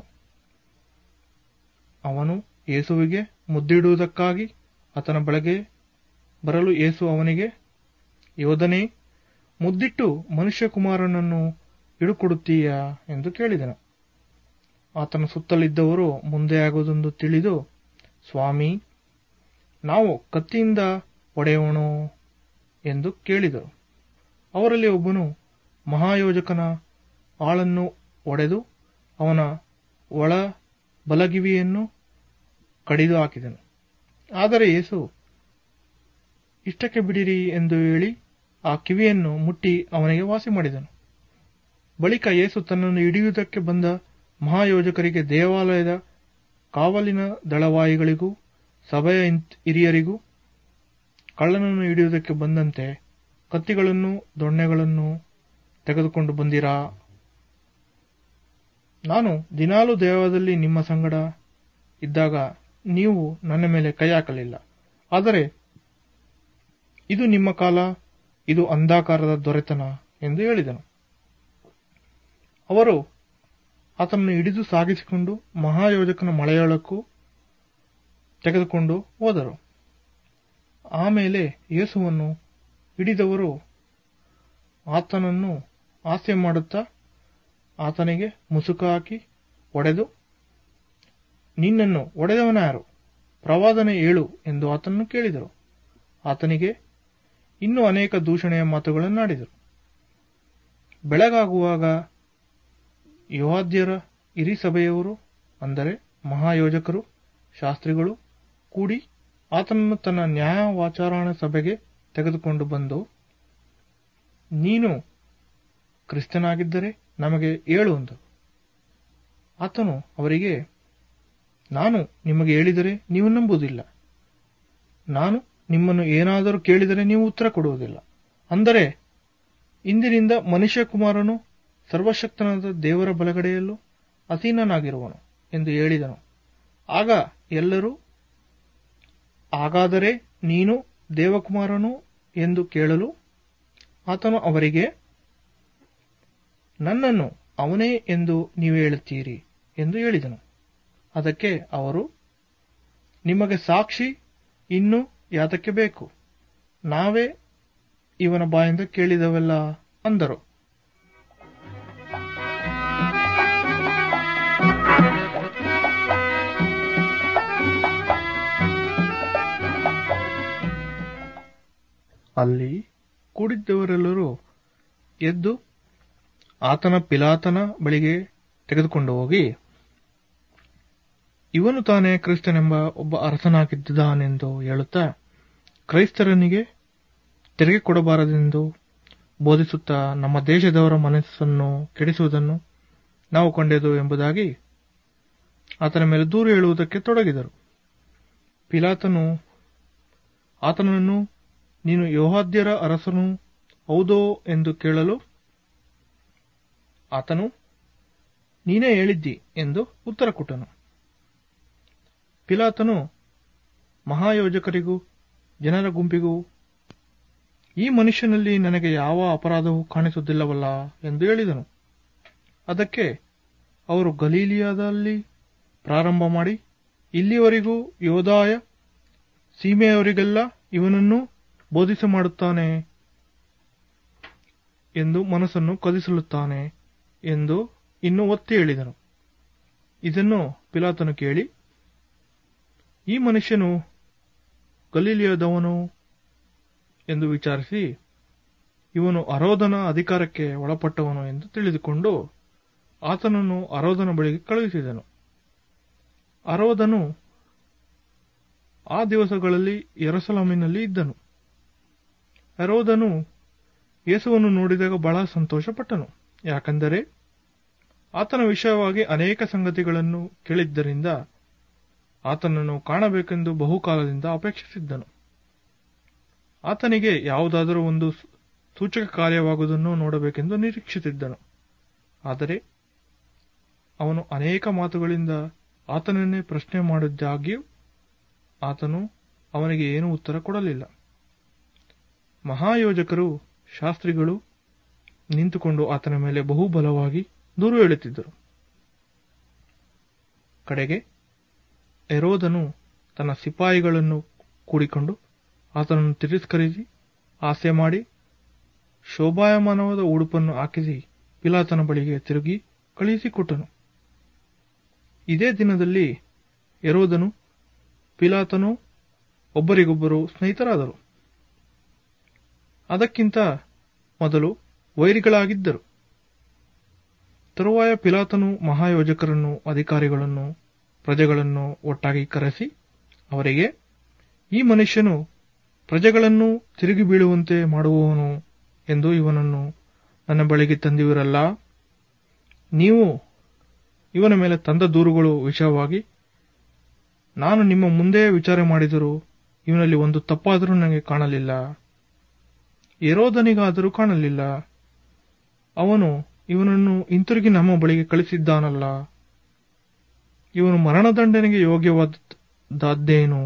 ಅವನು ಯೇಸುವಿಗೆ ಮುದ್ದಿಡುವುದಕ್ಕಾಗಿ ಆತನ ಬಳಿಗೆ ಬರಲು ಯೇಸು ಅವನಿಗೆ ಯೋಧನೇ ಮುದ್ದಿಟ್ಟು ಮನುಷ್ಯಕುಮಾರನನ್ನು ಹಿಡುಕೊಡುತ್ತೀಯಾ ಎಂದು ಕೇಳಿದನು ಆತನ ಸುತ್ತಲಿದ್ದವರು ಮುಂದೆ ಆಗುವುದೆಂದು ತಿಳಿದು ಸ್ವಾಮಿ ನಾವು ಕತ್ತಿಯಿಂದ ಹೊಡೆಯೋಣೋ ಎಂದು ಕೇಳಿದರು ಅವರಲ್ಲಿ ಒಬ್ಬನು ಮಹಾಯೋಜಕನ ಆಳನ್ನು ಒಡೆದು ಅವನ ಒಳ ಬಲಗಿವಿಯನ್ನು ಕಡಿದು ಹಾಕಿದನು ಆದರೆ ಯೇಸು ಇಷ್ಟಕ್ಕೆ ಬಿಡಿರಿ ಎಂದು ಹೇಳಿ ಆ ಕಿವಿಯನ್ನು ಮುಟ್ಟಿ ಅವನಿಗೆ ವಾಸಿ ಮಾಡಿದನು ಬಳಿಕ ಯೇಸು ತನ್ನನ್ನು ಹಿಡಿಯುವುದಕ್ಕೆ ಬಂದ ಮಹಾಯೋಜಕರಿಗೆ ದೇವಾಲಯದ ಕಾವಲಿನ ದಳವಾಯಿಗಳಿಗೂ ಸಭೆಯ ಹಿರಿಯರಿಗೂ ಕಳ್ಳನನ್ನು ಹಿಡಿಯುವುದಕ್ಕೆ ಬಂದಂತೆ ಕತ್ತಿಗಳನ್ನು ದೊಣ್ಣೆಗಳನ್ನು ತೆಗೆದುಕೊಂಡು ಬಂದಿರಾ ನಾನು ದಿನಾಲು ದೇವದಲ್ಲಿ ನಿಮ್ಮ ಸಂಗಡ ಇದ್ದಾಗ ನೀವು ನನ್ನ ಮೇಲೆ ಕೈ ಹಾಕಲಿಲ್ಲ ಆದರೆ ಇದು ನಿಮ್ಮ ಕಾಲ ಇದು ಅಂಧಾಕಾರದ ದೊರೆತನ ಎಂದು ಹೇಳಿದನು ಅವರು ಆತನನ್ನು ಹಿಡಿದು ಸಾಗಿಸಿಕೊಂಡು ಮಹಾಯೋಜಕನ ಮಳೆಯೊಳಕ್ಕೂ ತೆಗೆದುಕೊಂಡು ಹೋದರು ಆಮೇಲೆ ಯೇಸುವನ್ನು ಹಿಡಿದವರು ಆತನನ್ನು ಹಾಸ್ಯ ಮಾಡುತ್ತಾ ಆತನಿಗೆ ಮುಸುಕು ಹಾಕಿ ಒಡೆದು ನಿನ್ನನ್ನು ಒಡೆದವನಾರು ಪ್ರವಾದನೆ ಏಳು ಎಂದು ಆತನನ್ನು ಕೇಳಿದರು ಆತನಿಗೆ ಇನ್ನೂ ಅನೇಕ ದೂಷಣೆಯ ಮಾತುಗಳನ್ನಾಡಿದರು ಬೆಳಗಾಗುವಾಗ ಯೋಹಾದ್ಯರ ಹಿರಿ ಸಭೆಯವರು ಅಂದರೆ ಮಹಾಯೋಜಕರು ಶಾಸ್ತ್ರಿಗಳು ಕೂಡಿ ಆತನನ್ನು ತನ್ನ ನ್ಯಾಯ ವಾಚಾರಣ ಸಭೆಗೆ ತೆಗೆದುಕೊಂಡು ಬಂದು ನೀನು ಕ್ರಿಸ್ತನಾಗಿದ್ದರೆ ನಮಗೆ ಹೇಳು ಅಂದರು ಆತನು ಅವರಿಗೆ ನಾನು ನಿಮಗೆ ಹೇಳಿದರೆ ನೀವು ನಂಬುವುದಿಲ್ಲ ನಾನು ನಿಮ್ಮನ್ನು ಏನಾದರೂ ಕೇಳಿದರೆ ನೀವು ಉತ್ತರ ಕೊಡುವುದಿಲ್ಲ ಅಂದರೆ ಇಂದಿನಿಂದ ಮನುಷ್ಯ ಕುಮಾರನು ಸರ್ವಶಕ್ತನಾದ ದೇವರ ಬಲಗಡೆಯಲ್ಲೂ ಅಸೀನನಾಗಿರುವನು ಎಂದು ಹೇಳಿದನು ಆಗ ಎಲ್ಲರೂ ಹಾಗಾದರೆ ನೀನು ದೇವಕುಮಾರನು ಎಂದು ಕೇಳಲು ಆತನು ಅವರಿಗೆ ನನ್ನನ್ನು ಅವನೇ ಎಂದು ನೀವು ಹೇಳುತ್ತೀರಿ ಎಂದು ಹೇಳಿದನು ಅದಕ್ಕೆ ಅವರು ನಿಮಗೆ ಸಾಕ್ಷಿ ಇನ್ನೂ ಯಾತಕ್ಕೆ ಬೇಕು ನಾವೇ ಇವನ ಬಾಯಿಂದ ಕೇಳಿದವೆಲ್ಲ ಅಂದರು ಅಲ್ಲಿ ಕೂಡಿದ್ದವರೆಲ್ಲರೂ ಎದ್ದು ಆತನ ಪಿಲಾತನ ಬಳಿಗೆ ತೆಗೆದುಕೊಂಡು ಹೋಗಿ ಇವನು ತಾನೇ ಕ್ರಿಸ್ತನೆಂಬ ಒಬ್ಬ ಅರಸನಾಗಿದ್ದಾನೆಂದು ಹೇಳುತ್ತಾ ಕ್ರೈಸ್ತರನಿಗೆ ತೆರಿಗೆ ಕೊಡಬಾರದೆಂದು ಬೋಧಿಸುತ್ತಾ ನಮ್ಮ ದೇಶದವರ ಮನಸ್ಸನ್ನು ಕೆಡಿಸುವುದನ್ನು ನಾವು ಕಂಡೆದು ಎಂಬುದಾಗಿ ಆತನ ಮೇಲೆ ದೂರು ಹೇಳುವುದಕ್ಕೆ ತೊಡಗಿದರು ಪಿಲಾತನು ಆತನನ್ನು ನೀನು ಯೋಹಾದ್ಯರ ಅರಸನು ಹೌದೋ ಎಂದು ಕೇಳಲು ಆತನು ನೀನೇ ಹೇಳಿದ್ದಿ ಎಂದು ಉತ್ತರ ಕೊಟ್ಟನು ಪಿಲಾತನು ಮಹಾಯೋಜಕರಿಗೂ ಜನರ ಗುಂಪಿಗೂ ಈ ಮನುಷ್ಯನಲ್ಲಿ ನನಗೆ ಯಾವ ಅಪರಾಧವೂ ಕಾಣಿಸುವುದಿಲ್ಲವಲ್ಲ ಎಂದು ಹೇಳಿದನು ಅದಕ್ಕೆ ಅವರು ಗಲೀಲಿಯಾದಲ್ಲಿ ಪ್ರಾರಂಭ ಮಾಡಿ ಇಲ್ಲಿವರೆಗೂ ಯೋದಾಯ ಸೀಮೆಯವರಿಗೆಲ್ಲ ಇವನನ್ನು ಬೋಧಿಸ ಮಾಡುತ್ತಾನೆ ಎಂದು ಮನಸ್ಸನ್ನು ಕದಿಸಲುತ್ತಾನೆ ಎಂದು ಇನ್ನು ಒತ್ತಿ ಹೇಳಿದನು ಇದನ್ನು ಪಿಲಾತನು ಕೇಳಿ ಈ ಮನುಷ್ಯನು ಗಲೀಲಿಯದವನು ಎಂದು ವಿಚಾರಿಸಿ ಇವನು ಅರೋಧನ ಅಧಿಕಾರಕ್ಕೆ ಒಳಪಟ್ಟವನು ಎಂದು ತಿಳಿದುಕೊಂಡು ಆತನನ್ನು ಅರೋಧನ ಬಳಿಗೆ ಕಳುಹಿಸಿದನು ಅರೋಧನು ಆ ದಿವಸಗಳಲ್ಲಿ ಯೆರೂಸಲೇಮಿನಲ್ಲಿ ಇದ್ದನು ಹೆರೋದನು ಯೇಸುವನ್ನು ನೋಡಿದಾಗ ಬಹಳ ಸಂತೋಷಪಟ್ಟನು ಯಾಕಂದರೆ ಆತನ ವಿಷಯವಾಗಿ ಅನೇಕ ಸಂಗತಿಗಳನ್ನು ಕೇಳಿದ್ದರಿಂದ ಆತನನ್ನು ಕಾಣಬೇಕೆಂದು ಬಹುಕಾಲದಿಂದ ಅಪೇಕ್ಷಿಸಿದ್ದನು ಆತನಿಗೆ ಯಾವುದಾದರೂ ಒಂದು ಸೂಚಕ ಕಾರ್ಯವಾಗುವುದನ್ನು ನೋಡಬೇಕೆಂದು ನಿರೀಕ್ಷಿಸಿದ್ದನು ಆದರೆ ಅವನು ಅನೇಕ ಮಾತುಗಳಿಂದ ಆತನನ್ನೇ ಪ್ರಶ್ನೆ ಮಾಡಿದ್ದಾಗ್ಯೂ ಆತನು ಅವನಿಗೆ ಏನೂ ಉತ್ತರ ಕೊಡಲಿಲ್ಲ ಮಹಾಯೋಜಕರು ಶಾಸ್ತ್ರಿಗಳು ನಿಂತುಕೊಂಡು ಆತನ ಮೇಲೆ ಬಹು ಬಲವಾಗಿ ದೂರು ಹೇಳುತ್ತಿದ್ದರು ಕಡೆಗೆ ಎರೋದನು ತನ್ನ ಸಿಪಾಯಿಗಳನ್ನು ಕೂಡಿಕೊಂಡು ಆತನನ್ನು ತಿರಸ್ಕರಿಸಿ ಹಾಸ್ಯ ಮಾಡಿ ಶೋಭಾಯಮಾನವಾದ ಉಡುಪನ್ನು ಹಾಕಿಸಿ ಪಿಲಾತನ ಬಳಿಗೆ ತಿರುಗಿ ಕಳುಹಿಸಿಕೊಟ್ಟನು ಇದೇ ದಿನದಲ್ಲಿ ಎರೋದನು ಪಿಲಾತನು ಒಬ್ಬರಿಗೊಬ್ಬರು ಸ್ನೇಹಿತರಾದರು ಅದಕ್ಕಿಂತ ಮೊದಲು ವೈರಿಗಳಾಗಿದ್ದರು ತರುವಾಯ ಪಿಲಾತನು ಮಹಾಯೋಜಕರನ್ನು ಅಧಿಕಾರಿಗಳನ್ನು ಪ್ರಜೆಗಳನ್ನು ಒಟ್ಟಾಗಿ ಕರೆಸಿ ಅವರಿಗೆ ಈ ಮನುಷ್ಯನು ಪ್ರಜೆಗಳನ್ನು ತಿರುಗಿ ಬೀಳುವಂತೆ ಮಾಡುವವನು ಎಂದು ಇವನನ್ನು ನನ್ನ ಬಳಿಗೆ ತಂದಿವಿರಲ್ಲ ನೀವು ಇವನ ಮೇಲೆ ತಂದ ದೂರುಗಳು ವಿಷಯವಾಗಿ ನಾನು ನಿಮ್ಮ ಮುಂದೆ ವಿಚಾರ ಮಾಡಿದರೂ ಇವನಲ್ಲಿ ಒಂದು ತಪ್ಪಾದರೂ ನನಗೆ ಕಾಣಲಿಲ್ಲ ಎರೋದನಿಗಾದರೂ ಕಾಣಲಿಲ್ಲ ಅವನು ಇವನನ್ನು ಹಿಂತಿರುಗಿ ನಮ್ಮ ಬಳಿಗೆ ಕಳಿಸಿದ್ದಾನಲ್ಲ ಇವನು ಮರಣದಂಡನೆಗೆ ಯೋಗ್ಯವಾದದ್ದೇನು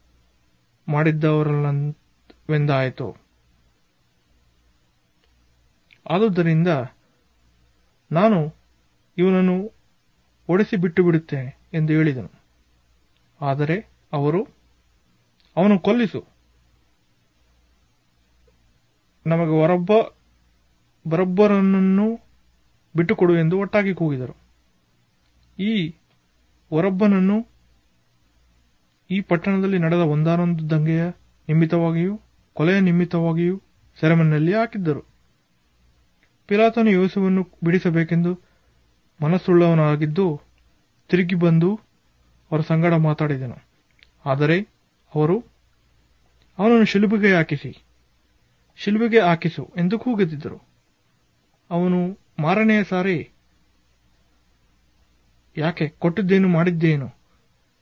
ಮಾಡಿದ್ದವರಲ್ಲವೆಂದಾಯಿತು ಆದುದರಿಂದ ನಾನು ಇವನನ್ನು ಓಡಿಸಿ ಬಿಟ್ಟು ಬಿಡುತ್ತೇನೆ ಎಂದು ಹೇಳಿದನು ಆದರೆ ಅವರು ಅವನು ಕೊಲ್ಲಿಸು ನಮಗೆ ಹೊರೊಬ್ಬ ಬರೊಬ್ಬರನ್ನು ಬಿಟ್ಟುಕೊಡು ಎಂದು ಒಟ್ಟಾಗಿ ಕೂಗಿದರು ಈ ಹೊರೊಬ್ಬನನ್ನು ಈ ಪಟ್ಟಣದಲ್ಲಿ ನಡೆದ ಒಂದಾನೊಂದು ದಂಗೆಯ ನಿಮಿತ್ತವಾಗಿಯೂ ಕೊಲೆಯ ನಿಮಿತ್ತವಾಗಿಯೂ ಸೆರೆಮನೆಯಲ್ಲಿ ಹಾಕಿದ್ದರು ಪಿಲಾತನು ಯೇಸುವನ್ನು ಬಿಡಿಸಬೇಕೆಂದು ಮನಸ್ಸುಳ್ಳವನಾಗಿದ್ದು ತಿರುಗಿ ಬಂದು ಅವರ ಸಂಗಡ ಮಾತಾಡಿದನು ಆದರೆ ಅವರು ಅವನನ್ನು ಶಿಲುಬೆಗೆ ಹಾಕಿಸಿ ಶಿಲುಬೆಗೆ ಹಾಕಿಸು ಎಂದು ಕೂಗುತ್ತಿದ್ದರು ಅವನು ಮಾರನೆಯ ಸಾರಿ ಯಾಕೆ ಕೊಟ್ಟಿದ್ದೇನು ಮಾಡಿದ್ದೇನು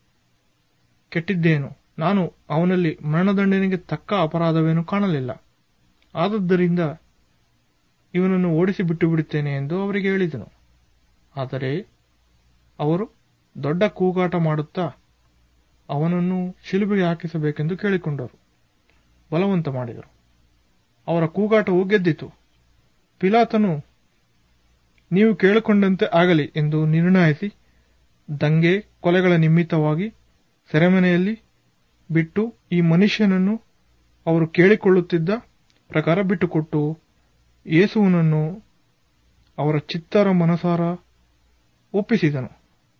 ಕೆಟ್ಟಿದ್ದೇನು ನಾನು ಅವನಲ್ಲಿ ಮರಣದಂಡನೆಗೆ ತಕ್ಕ ಅಪರಾಧವೇನು ಕಾಣಲಿಲ್ಲ ಆದದ್ದರಿಂದ ಇವನನ್ನು ಓಡಿಸಿ ಬಿಟ್ಟು ಬಿಡುತ್ತೇನೆ ಎಂದು ಅವರಿಗೆ ಹೇಳಿದನು ಆದರೆ ಅವರು ದೊಡ್ಡ ಕೂಗಾಟ ಮಾಡುತ್ತಾ ಅವನನ್ನು ಶಿಲುಬೆಗೆ ಹಾಕಿಸಬೇಕೆಂದು ಕೇಳಿಕೊಂಡರು ಬಲವಂತ ಮಾಡಿದರು ಅವರ ಕೂಗಾಟವು ಗೆದ್ದಿತು ಪಿಲಾತನು ನೀವು ಕೇಳಿಕೊಂಡಂತೆ ಆಗಲಿ ಎಂದು ನಿರ್ಣಯಿಸಿ ದಂಗೆ ಕೊಲೆಗಳ ನಿಮಿತ್ತವಾಗಿ ಸೆರೆಮನೆಯಲ್ಲಿ ಬಿಟ್ಟು ಈ ಮನುಷ್ಯನನ್ನು ಅವರು ಕೇಳಿಕೊಳ್ಳುತ್ತಿದ್ದ ಪ್ರಕಾರ ಬಿಟ್ಟುಕೊಟ್ಟು ಯೇಸುವನನ್ನು ಅವರ ಚಿತ್ತರ ಮನಸಾರ ಒಪ್ಪಿಸಿದನು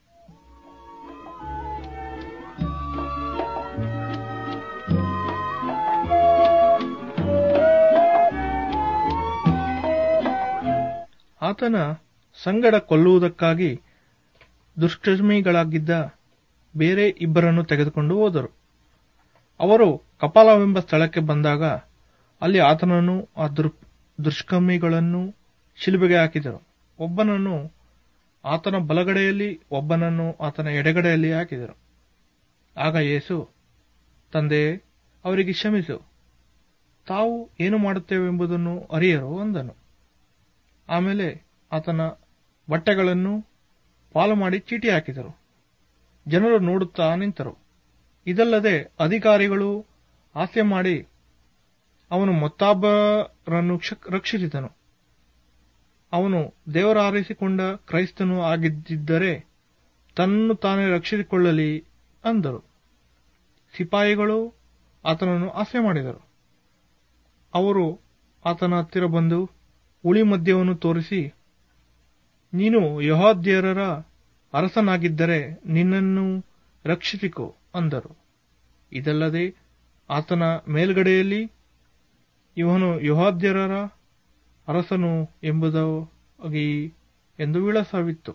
ಆತನ ಸಂಗಡ ಕೊಲ್ಲುವುದಕ್ಕಾಗಿ ದುಷ್ಕರ್ಮಿಗಳಾಗಿದ್ದ ಬೇರೆ ಇಬ್ಬರನ್ನು ತೆಗೆದುಕೊಂಡು ಹೋದರು ಅವರು ಕಪಾಲವೆಂಬ ಸ್ಥಳಕ್ಕೆ ಬಂದಾಗ ಅಲ್ಲಿ ಆತನನ್ನು ಆ ದುರ್ ದುಷ್ಕರ್ಮಿಗಳನ್ನು ಶಿಲುಬೆಗೆ ಹಾಕಿದರು ಒಬ್ಬನನ್ನು ಆತನ ಬಲಗಡೆಯಲ್ಲಿ ಒಬ್ಬನನ್ನು ಆತನ ಎಡಗಡೆಯಲ್ಲಿ ಹಾಕಿದರು ಆಗ ಯೇಸು ತಂದೆ ಅವರಿಗೆ ಕ್ಷಮಿಸು ತಾವು ಏನು ಮಾಡುತ್ತೇವೆಂಬುದನ್ನು ಅರಿಯರು ಅಂದನು ಆಮೇಲೆ ಆತನ ಬಟ್ಟೆಗಳನ್ನು ಪಾಲು ಮಾಡಿ ಚೀಟಿ ಹಾಕಿದರು ಜನರು ನೋಡುತ್ತಾ ನಿಂತರು ಇದಲ್ಲದೆ ಅಧಿಕಾರಿಗಳು ಹಾಸ್ಯ ಮಾಡಿ ಅವನು ಮತ್ತೊಬ್ಬರನ್ನು ರಕ್ಷಿಸಿದನು ಅವನು ದೇವರಾರಿಸಿಕೊಂಡ ಕ್ರೈಸ್ತನು ಆಗಿದ್ದರೆ ತನ್ನನ್ನು ತಾನೇ ರಕ್ಷಿಸಿಕೊಳ್ಳಲಿ ಅಂದರು ಸಿಪಾಯಿಗಳು ಆತನನ್ನು ಹಾಸ್ಯ ಮಾಡಿದರು ಅವರು ಆತನ ಹತ್ತಿರ ಬಂದು ಉಳಿ ಮದ್ಯವನ್ನು ತೋರಿಸಿ ನೀನು ಯಹೋದ್ಯರ ಅರಸನಾಗಿದ್ದರೆ ನಿನ್ನನ್ನು ರಕ್ಷಿಸಿಕೋ ಅಂದರು ಇದಲ್ಲದೆ ಆತನ ಮೇಲ್ಗಡೆಯಲ್ಲಿ ಇವನು ಯಹೋದ್ಯರ ಅರಸನು ಎಂಬುದಾಗಿ ಎಂದು ವಿಳಾಸವಿತ್ತು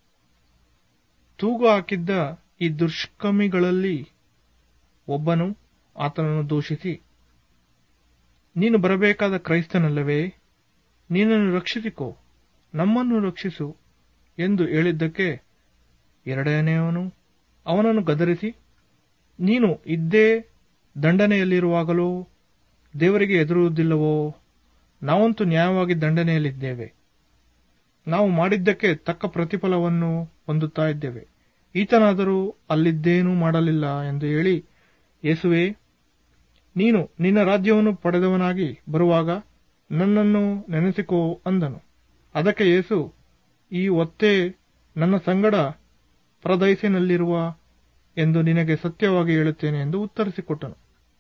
ತೂಗು ಹಾಕಿದ್ದ ಈ ದುಷ್ಕರ್ಮಿಗಳಲ್ಲಿ ಒಬ್ಬನು ಆತನನ್ನು ದೂಷಿಸಿ ನೀನು ಬರಬೇಕಾದ ಕ್ರೈಸ್ತನಲ್ಲವೇ ನೀನನ್ನು ರಕ್ಷಿಸಿಕೋ ನಮ್ಮನ್ನು ರಕ್ಷಿಸು ಎಂದು ಹೇಳಿದ್ದಕ್ಕೆ ಎರಡನೆಯವನು ಅವನನ್ನು ಗದರಿಸಿ ನೀನು ಇದ್ದೇ ದಂಡನೆಯಲ್ಲಿರುವಾಗಲೂ ದೇವರಿಗೆ ಎದುರುವುದಿಲ್ಲವೋ ನಾವಂತೂ ನ್ಯಾಯವಾಗಿ ದಂಡನೆಯಲ್ಲಿದ್ದೇವೆ ನಾವು ಮಾಡಿದ್ದಕ್ಕೆ ತಕ್ಕ ಪ್ರತಿಫಲವನ್ನು ಹೊಂದುತ್ತಾ ಇದ್ದೇವೆ ಈತನಾದರೂ ಅಲ್ಲಿದ್ದೇನೂ ಮಾಡಲಿಲ್ಲ ಎಂದು ಹೇಳಿ ಯೇಸುವೆ ನೀನು ನಿನ್ನ ರಾಜ್ಯವನ್ನು ಪಡೆದವನಾಗಿ ಬರುವಾಗ ನನ್ನನ್ನು ನೆನೆಸಿಕೋ ಅಂದನು ಅದಕ್ಕೆ ಯೇಸು ಈ ಒತ್ತೆ ನನ್ನ ಸಂಗಡ ಪರದೈಸಿನಲ್ಲಿರುವ ಎಂದು ನಿನಗೆ ಸತ್ಯವಾಗಿ ಹೇಳುತ್ತೇನೆ ಎಂದು ಉತ್ತರಿಸಿಕೊಟ್ಟನು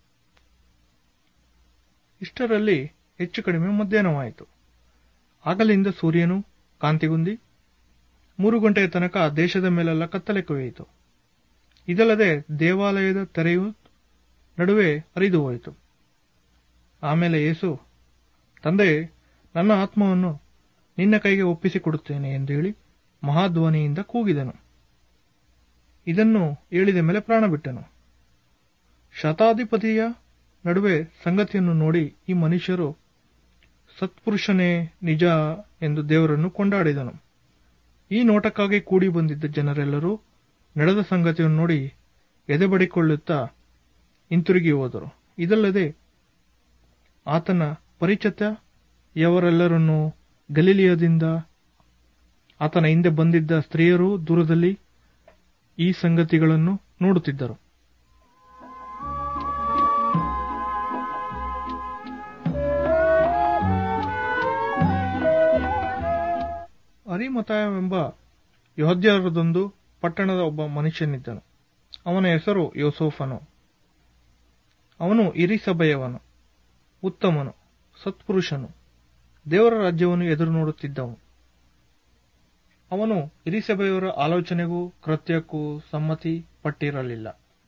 ಇಷ್ಟರಲ್ಲಿ ಹೆಚ್ಚು ಕಡಿಮೆ ಮಧ್ಯಾಹ್ನವಾಯಿತು ಆಗಲಿಂದ ಸೂರ್ಯನು ಕಾಂತಿಗುಂದಿ ಮೂರು ಗಂಟೆಯ ತನಕ ದೇಶದ ಮೇಲೆಲ್ಲ ಕತ್ತಲೆ ಕೊಯ್ಯಿತು ಇದಲ್ಲದೆ ದೇವಾಲಯದ ತೆರೆಯು ನಡುವೆ ಹರಿದು ಹೋಯಿತು ಆಮೇಲೆ ಯೇಸು ತಂದೆ ನನ್ನ ಆತ್ಮವನ್ನು ನಿನ್ನ ಕೈಗೆ ಒಪ್ಪಿಸಿಕೊಡುತ್ತೇನೆ ಎಂದು ಹೇಳಿ ಮಹಾಧ್ವನಿಯಿಂದ ಕೂಗಿದನು ಇದನ್ನು ಹೇಳಿದ ಮೇಲೆ ಪ್ರಾಣ ಬಿಟ್ಟನು ಶತಾಧಿಪತಿಯ ನಡುವೆ ಸಂಗತಿಯನ್ನು ನೋಡಿ ಈ ಮನುಷ್ಯರು ಸತ್ಪುರುಷನೇ ನಿಜ ಎಂದು ದೇವರನ್ನು ಕೊಂಡಾಡಿದನು ಈ ನೋಟಕ್ಕಾಗಿ ಕೂಡಿ ಬಂದಿದ್ದ ಜನರೆಲ್ಲರೂ ನಡೆದ ಸಂಗತಿಯನ್ನು ನೋಡಿ ಎದೆಬಡಿಕೊಳ್ಳುತ್ತಾ ಹಿಂತಿರುಗಿ ಹೋದರು ಇದಲ್ಲದೆ ಆತನ ಪರಿಚಿತಯವರೆಲ್ಲರನ್ನೂ ಗಲೀಲಿಯದಿಂದ ಆತನ ಹಿಂದೆ ಬಂದಿದ್ದ ಸ್ತ್ರೀಯರು ದೂರದಲ್ಲಿ ಈ ಸಂಗತಿಗಳನ್ನು ನೋಡುತ್ತಿದ್ದರು ಅರಿಮತಾಯವೆಂಬ ಯೋಧ್ಯಾರದೊಂದು ಪಟ್ಟಣದ ಒಬ್ಬ ಮನುಷ್ಯನಿದ್ದನು ಅವನ ಹೆಸರು ಯೋಸೋಫನು ಅವನು ಇರಿಸಭೆಯವನು ಉತ್ತಮನು ಸತ್ಪುರುಷನು ದೇವರ ರಾಜ್ಯವನ್ನು ಎದುರು ನೋಡುತ್ತಿದ್ದವನು ಅವನು ಇರಿಸಭೆಯವರ ಆಲೋಚನೆಗೂ ಕೃತ್ಯಕ್ಕೂ ಸಮ್ಮತಿ ಪಟ್ಟಿರಲಿಲ್ಲ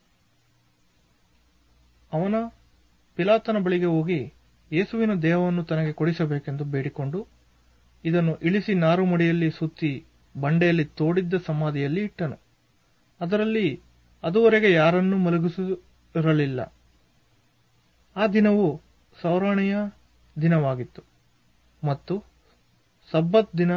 ಅವನ ಪಿಲಾತನ ಬಳಿಗೆ ಹೋಗಿ ಯೇಸುವಿನ ದೇಹವನ್ನು ತನಗೆ ಕೊಡಿಸಬೇಕೆಂದು ಬೇಡಿಕೊಂಡು ಇದನ್ನು ಇಳಿಸಿ ನಾರುಮಡಿಯಲ್ಲಿ ಸುತ್ತಿ ಬಂಡೆಯಲ್ಲಿ ತೋಡಿದ್ದ ಸಮಾಧಿಯಲ್ಲಿ ಇಟ್ಟನು ಅದರಲ್ಲಿ ಅದುವರೆಗೆ ಯಾರನ್ನೂ ಮಲಗಿಸಿರಲಿಲ್ಲ ಆ ದಿನವು ಸೌರಾಣೆಯ ದಿನವಾಗಿತ್ತು ಮತ್ತು ಸಬ್ಬತ್ ದಿನ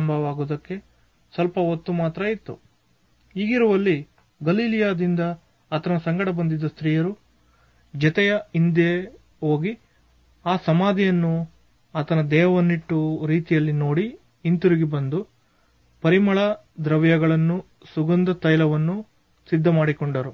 ಪ್ರಾರಂಭವಾಗುವುದಕ್ಕೆ ಸ್ವಲ್ಪ ಹೊತ್ತು ಮಾತ್ರ ಇತ್ತು ಹೀಗಿರುವಲ್ಲಿ ಗಲೀಲಿಯಾದಿಂದ ಆತನ ಸಂಗಡ ಬಂದಿದ್ದ ಸ್ತ್ರೀಯರು ಜತೆಯ ಹಿಂದೆ ಹೋಗಿ ಆ ಸಮಾಧಿಯನ್ನು ಆತನ ದೇಹವನ್ನಿಟ್ಟು ರೀತಿಯಲ್ಲಿ ನೋಡಿ ಹಿಂತಿರುಗಿ ಬಂದು ಪರಿಮಳ ದ್ರವ್ಯಗಳನ್ನು ಸುಗಂಧ ತೈಲವನ್ನು ಸಿದ್ಧ ಮಾಡಿಕೊಂಡರು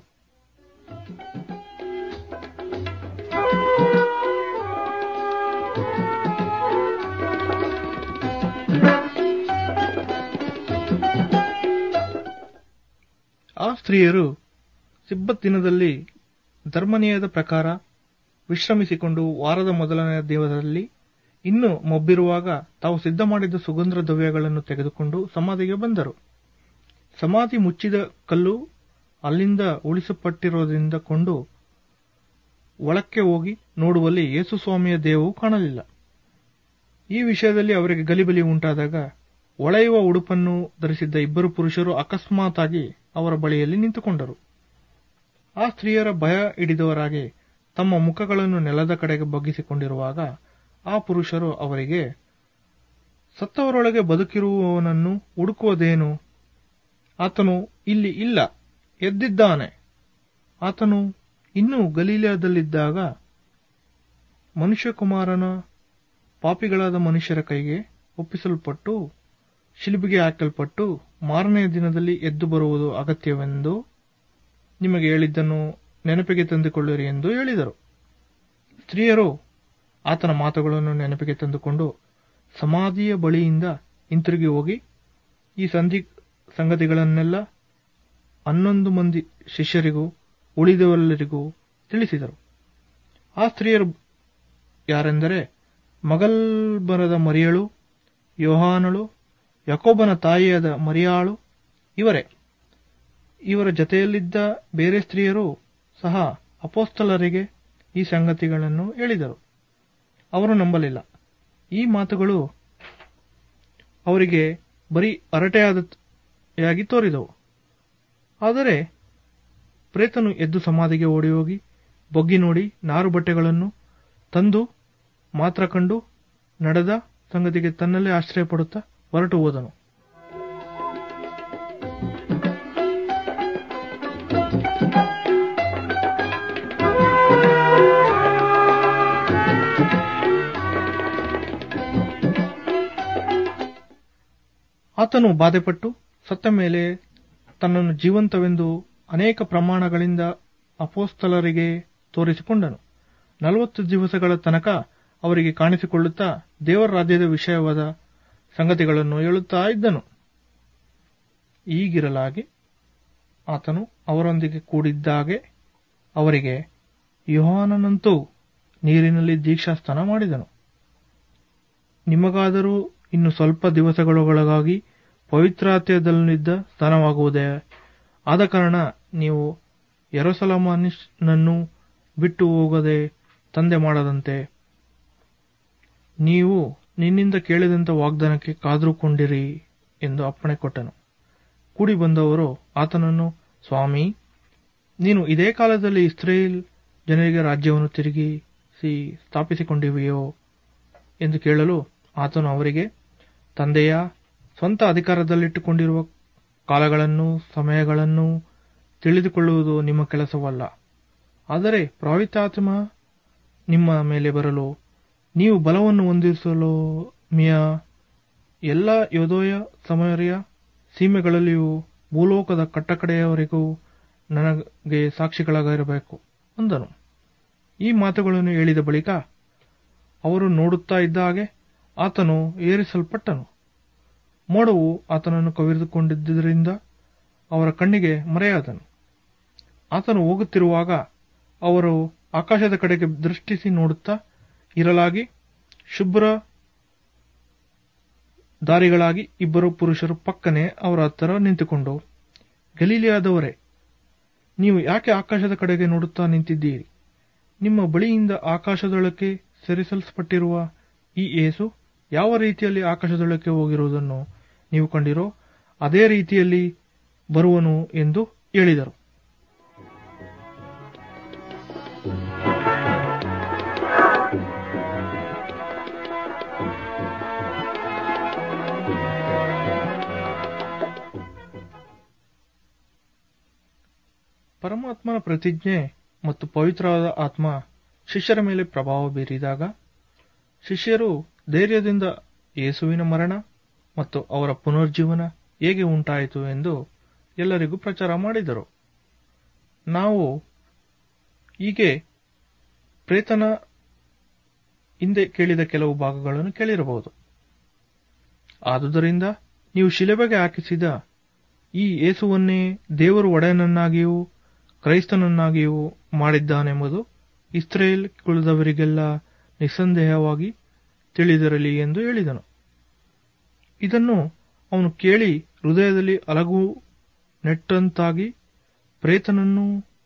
ಆ ಸ್ತ್ರೀಯರು ಸಿಬ್ಬತ್ ದಿನದಲ್ಲಿ ಧರ್ಮನಿಯದ ಪ್ರಕಾರ ವಿಶ್ರಮಿಸಿಕೊಂಡು ವಾರದ ಮೊದಲನೆಯ ದಿನದಲ್ಲಿ ಇನ್ನು ಮೊಬ್ಬಿರುವಾಗ ತಾವು ಸಿದ್ಧ ಮಾಡಿದ್ದ ಸುಗಂಧ ದ್ರವ್ಯಗಳನ್ನು ತೆಗೆದುಕೊಂಡು ಸಮಾಧಿಗೆ ಬಂದರು ಸಮಾಧಿ ಮುಚ್ಚಿದ ಕಲ್ಲು ಅಲ್ಲಿಂದ ಉಳಿಸಲ್ಪಟ್ಟಿರೋದ್ರಿಂದ ಕೊಂಡು ಒಳಕ್ಕೆ ಹೋಗಿ ನೋಡುವಲ್ಲಿ ಯೇಸು ಸ್ವಾಮಿಯ ದೇಹವು ಕಾಣಲಿಲ್ಲ ಈ ವಿಷಯದಲ್ಲಿ ಅವರಿಗೆ ಗಲಿಬಿಲಿ ಉಂಟಾದಾಗ ಒಳೆಯುವ ಉಡುಪನ್ನು ಧರಿಸಿದ್ದ ಇಬ್ಬರು ಪುರುಷರು ಅಕಸ್ಮಾತಾಗಿ ಅವರ ಬಳಿಯಲ್ಲಿ ನಿಂತುಕೊಂಡರು ಆ ಸ್ತ್ರೀಯರ ಭಯ ಹಿಡಿದವರಾಗಿ ತಮ್ಮ ಮುಖಗಳನ್ನು ನೆಲದ ಕಡೆಗೆ ಬಗ್ಗಿಸಿಕೊಂಡಿರುವಾಗ ಆ ಪುರುಷರು ಅವರಿಗೆ ಸತ್ತವರೊಳಗೆ ಬದುಕಿರುವವನನ್ನು ಹುಡುಕುವುದೇನು ಆತನು ಇಲ್ಲಿ ಇಲ್ಲ ಎದ್ದಿದ್ದಾನೆ ಆತನು ಇನ್ನೂ ಗಲೀಲದಲ್ಲಿದ್ದಾಗ ಮನುಷ್ಯಕುಮಾರನ ಪಾಪಿಗಳಾದ ಮನುಷ್ಯರ ಕೈಗೆ ಒಪ್ಪಿಸಲ್ಪಟ್ಟು ಶಿಲುಬೆಗೆ ಹಾಕಲ್ಪಟ್ಟು ಮಾರನೆಯ ದಿನದಲ್ಲಿ ಎದ್ದು ಬರುವುದು ಅಗತ್ಯವೆಂದು ನಿಮಗೆ ಹೇಳಿದ್ದನ್ನು ನೆನಪಿಗೆ ತಂದುಕೊಳ್ಳಿರಿ ಎಂದು ಹೇಳಿದರು ಸ್ತ್ರೀಯರು ಆತನ ಮಾತುಗಳನ್ನು ನೆನಪಿಗೆ ತಂದುಕೊಂಡು ಸಮಾಧಿಯ ಬಳಿಯಿಂದ ಹಿಂತಿರುಗಿ ಹೋಗಿ ಈ ಸಂಧಿ ಸಂಗತಿಗಳನ್ನೆಲ್ಲ ಹನ್ನೊಂದು ಮಂದಿ ಶಿಷ್ಯರಿಗೂ ಉಳಿದವರೆಲ್ಲರಿಗೂ ತಿಳಿಸಿದರು ಆ ಸ್ತ್ರೀಯರು ಯಾರೆಂದರೆ ಮಗಲ್ಬರದ ಮರಿಯಳು ಯೋಹಾನಳು ಯಾಕೋಬನ ತಾಯಿಯಾದ ಮರಿಯಾಳು ಇವರೇ ಇವರ ಜತೆಯಲ್ಲಿದ್ದ ಬೇರೆ ಸ್ತ್ರೀಯರು ಸಹ ಅಪೋಸ್ತಲರಿಗೆ ಈ ಸಂಗತಿಗಳನ್ನು ಹೇಳಿದರು ಅವರು ನಂಬಲಿಲ್ಲ ಈ ಮಾತುಗಳು ಅವರಿಗೆ ಬರೀ ಹರಟೆಯಾಗಿ ತೋರಿದವು ಆದರೆ ಪ್ರೇತನು ಎದ್ದು ಸಮಾಧಿಗೆ ಓಡಿಹೋಗಿ ಬೊಗ್ಗಿ ನೋಡಿ ನಾರು ಬಟ್ಟೆಗಳನ್ನು ತಂದು ಮಾತ್ರ ಕಂಡು ನಡೆದ ಸಂಗತಿಗೆ ತನ್ನಲ್ಲೇ ಆಶ್ಚರ್ಯಪಡುತ್ತಾ ಹೊರಟು ಹೋದನು ಆತನು ಬಾಧೆಪಟ್ಟು ಸತ್ತ ಮೇಲೆ ತನ್ನನ್ನು ಜೀವಂತವೆಂದು ಅನೇಕ ಪ್ರಮಾಣಗಳಿಂದ ಅಪೋಸ್ತಲರಿಗೆ ತೋರಿಸಿಕೊಂಡನು ನಲವತ್ತು ದಿವಸಗಳ ತನಕ ಅವರಿಗೆ ಕಾಣಿಸಿಕೊಳ್ಳುತ್ತಾ ದೇವರ ರಾಜ್ಯದ ವಿಷಯವಾದ ಸಂಗತಿಗಳನ್ನು ಹೇಳುತ್ತಾ ಇದ್ದನು ಈಗಿರಲಾಗಿ ಆತನು ಅವರೊಂದಿಗೆ ಕೂಡಿದ್ದಾಗೆ ಅವರಿಗೆ ಯೋಹಾನನಂತೂ ನೀರಿನಲ್ಲಿ ದೀಕ್ಷಾಸ್ನಾನ ಮಾಡಿದನು ನಿಮಗಾದರೂ ಇನ್ನು ಸ್ವಲ್ಪ ದಿವಸಗಳೊಳಗಾಗಿ ಪವಿತ್ರಾತ್ಯದಲ್ಲಿದ್ದ ಸ್ನಾನವಾಗುವುದೇ ಆದ ಕಾರಣ ನೀವು ಯೆರೂಸಲೇಮನನ್ನು ಬಿಟ್ಟು ಹೋಗದೆ ತಂದೆ ಮಾಡದಂತೆ ನೀವು ನಿನ್ನಿಂದ ಕೇಳಿದಂತ ವಾಗ್ದಾನಕ್ಕೆ ಕಾದುಕೊಂಡಿರಿ ಎಂದು ಅಪ್ಪಣೆ ಕೊಟ್ಟನು ಕೂಡಿ ಬಂದವರು ಆತನನ್ನು ಸ್ವಾಮಿ ನೀನು ಇದೇ ಕಾಲದಲ್ಲಿ ಇಸ್ರೇಲ್ ಜನರಿಗೆ ರಾಜ್ಯವನ್ನು ತಿರುಗಿಸಿ ಸ್ಥಾಪಿಸಿಕೊಂಡಿವೆಯೋ ಎಂದು ಕೇಳಲು ಆತನು ಅವರಿಗೆ ತಂದೆಯ ಸ್ವಂತ ಅಧಿಕಾರದಲ್ಲಿಟ್ಟುಕೊಂಡಿರುವ ಕಾಲಗಳನ್ನು ಸಮಯಗಳನ್ನು ತಿಳಿದುಕೊಳ್ಳುವುದು ನಿಮ್ಮ ಕೆಲಸವಲ್ಲ ಆದರೆ ಪವಿತ್ರಾತ್ಮ ನಿಮ್ಮ ಮೇಲೆ ಬರಲು ನೀವು ಬಲವನ್ನು ಹೊಂದಿಸಲು ಮಿಯ ಎಲ್ಲ ಯೋದೋಯ ಸಮರ್ಯ ಸೀಮೆಗಳಲ್ಲಿಯೂ ಭೂಲೋಕದ ಕಟ್ಟಕಡೆಯವರೆಗೂ ನನಗೆ ಸಾಕ್ಷಿಗಳಾಗಿರಬೇಕು ಅಂದನು ಈ ಮಾತುಗಳನ್ನು ಹೇಳಿದ ಬಳಿಕ ಅವರು ನೋಡುತ್ತಾ ಇದ್ದ ಹಾಗೆ ಆತನು ಏರಿಸಲ್ಪಟ್ಟನು ಮೋಡವು ಆತನನ್ನು ಕವಿದುಕೊಂಡಿದ್ದರಿಂದ ಅವರ ಕಣ್ಣಿಗೆ ಮರೆಯಾದನು ಆತನು ಹೋಗುತ್ತಿರುವಾಗ ಅವರು ಆಕಾಶದ ಕಡೆಗೆ ದೃಷ್ಟಿಸಿ ನೋಡುತ್ತಾ ಇರಲಾಗಿ ಶುಭ್ರ ದಾರಿಗಳಾಗಿ ಇಬ್ಬರು ಪುರುಷರು ಪಕ್ಕನೆ ಅವರ ಹತ್ತಿರ ನಿಂತುಕೊಂಡು ಗಲೀಲಿಯಾದವರೇ ನೀವು ಯಾಕೆ ಆಕಾಶದ ಕಡೆಗೆ ನೋಡುತ್ತಾ ನಿಂತಿದ್ದೀರಿ ನಿಮ್ಮ ಬಳಿಯಿಂದ ಆಕಾಶದೊಳಕ್ಕೆ ಸೆರಿಸಲ್ಪಟ್ಟಿರುವ ಈ ಏಸು ಯಾವ ರೀತಿಯಲ್ಲಿ ಆಕಾಶದೊಳಕ್ಕೆ ಹೋಗಿರುವುದನ್ನು ನೀವು ಕಂಡಿರೋ ಅದೇ ರೀತಿಯಲ್ಲಿ ಬರುವನು ಎಂದು ಹೇಳಿದರು ಪರಮಾತ್ಮನ ಪ್ರತಿಜ್ಞೆ ಮತ್ತು ಪವಿತ್ರವಾದ ಆತ್ಮ ಶಿಷ್ಯರ ಮೇಲೆ ಪ್ರಭಾವ ಬೀರಿದಾಗ ಶಿಷ್ಯರು ಧೈರ್ಯದಿಂದ ಯೇಸುವಿನ ಮರಣ ಮತ್ತು ಅವರ ಪುನರ್ಜೀವನ ಹೇಗೆ ಉಂಟಾಯಿತು ಎಂದು ಎಲ್ಲರಿಗೂ ಪ್ರಚಾರ ಮಾಡಿದರು ನಾವು ಹೀಗೆ ಪ್ರೇತನ ಹಿಂದೆ ಕೇಳಿದ ಕೆಲವು ಭಾಗಗಳನ್ನು ಕೇಳಿರಬಹುದು ಆದುದರಿಂದ ನೀವು ಶಿಲೆಬೆಗೆ ಹಾಕಿಸಿದ ಈ ಯೇಸುವನ್ನೇ ದೇವರು ಒಡೆಯನನ್ನಾಗಿಯೂ ಕ್ರೈಸ್ತನನ್ನಾಗಿಯೂ ಮಾಡಿದ್ದಾನೆಂಬುದು ಇಸ್ರೇಲ್ ಕುಲದವರಿಗೆಲ್ಲ ನಿಸ್ಸಂದೇಹವಾಗಿ ತಿಳಿದಿರಲಿ ಎಂದು ಹೇಳಿದನು ಇದನ್ನು ಅವನು ಕೇಳಿ ಹೃದಯದಲ್ಲಿ ಅಲಗು ನೆಟ್ಟಂತಾಗಿ ಪ್ರೇತನನ್ನು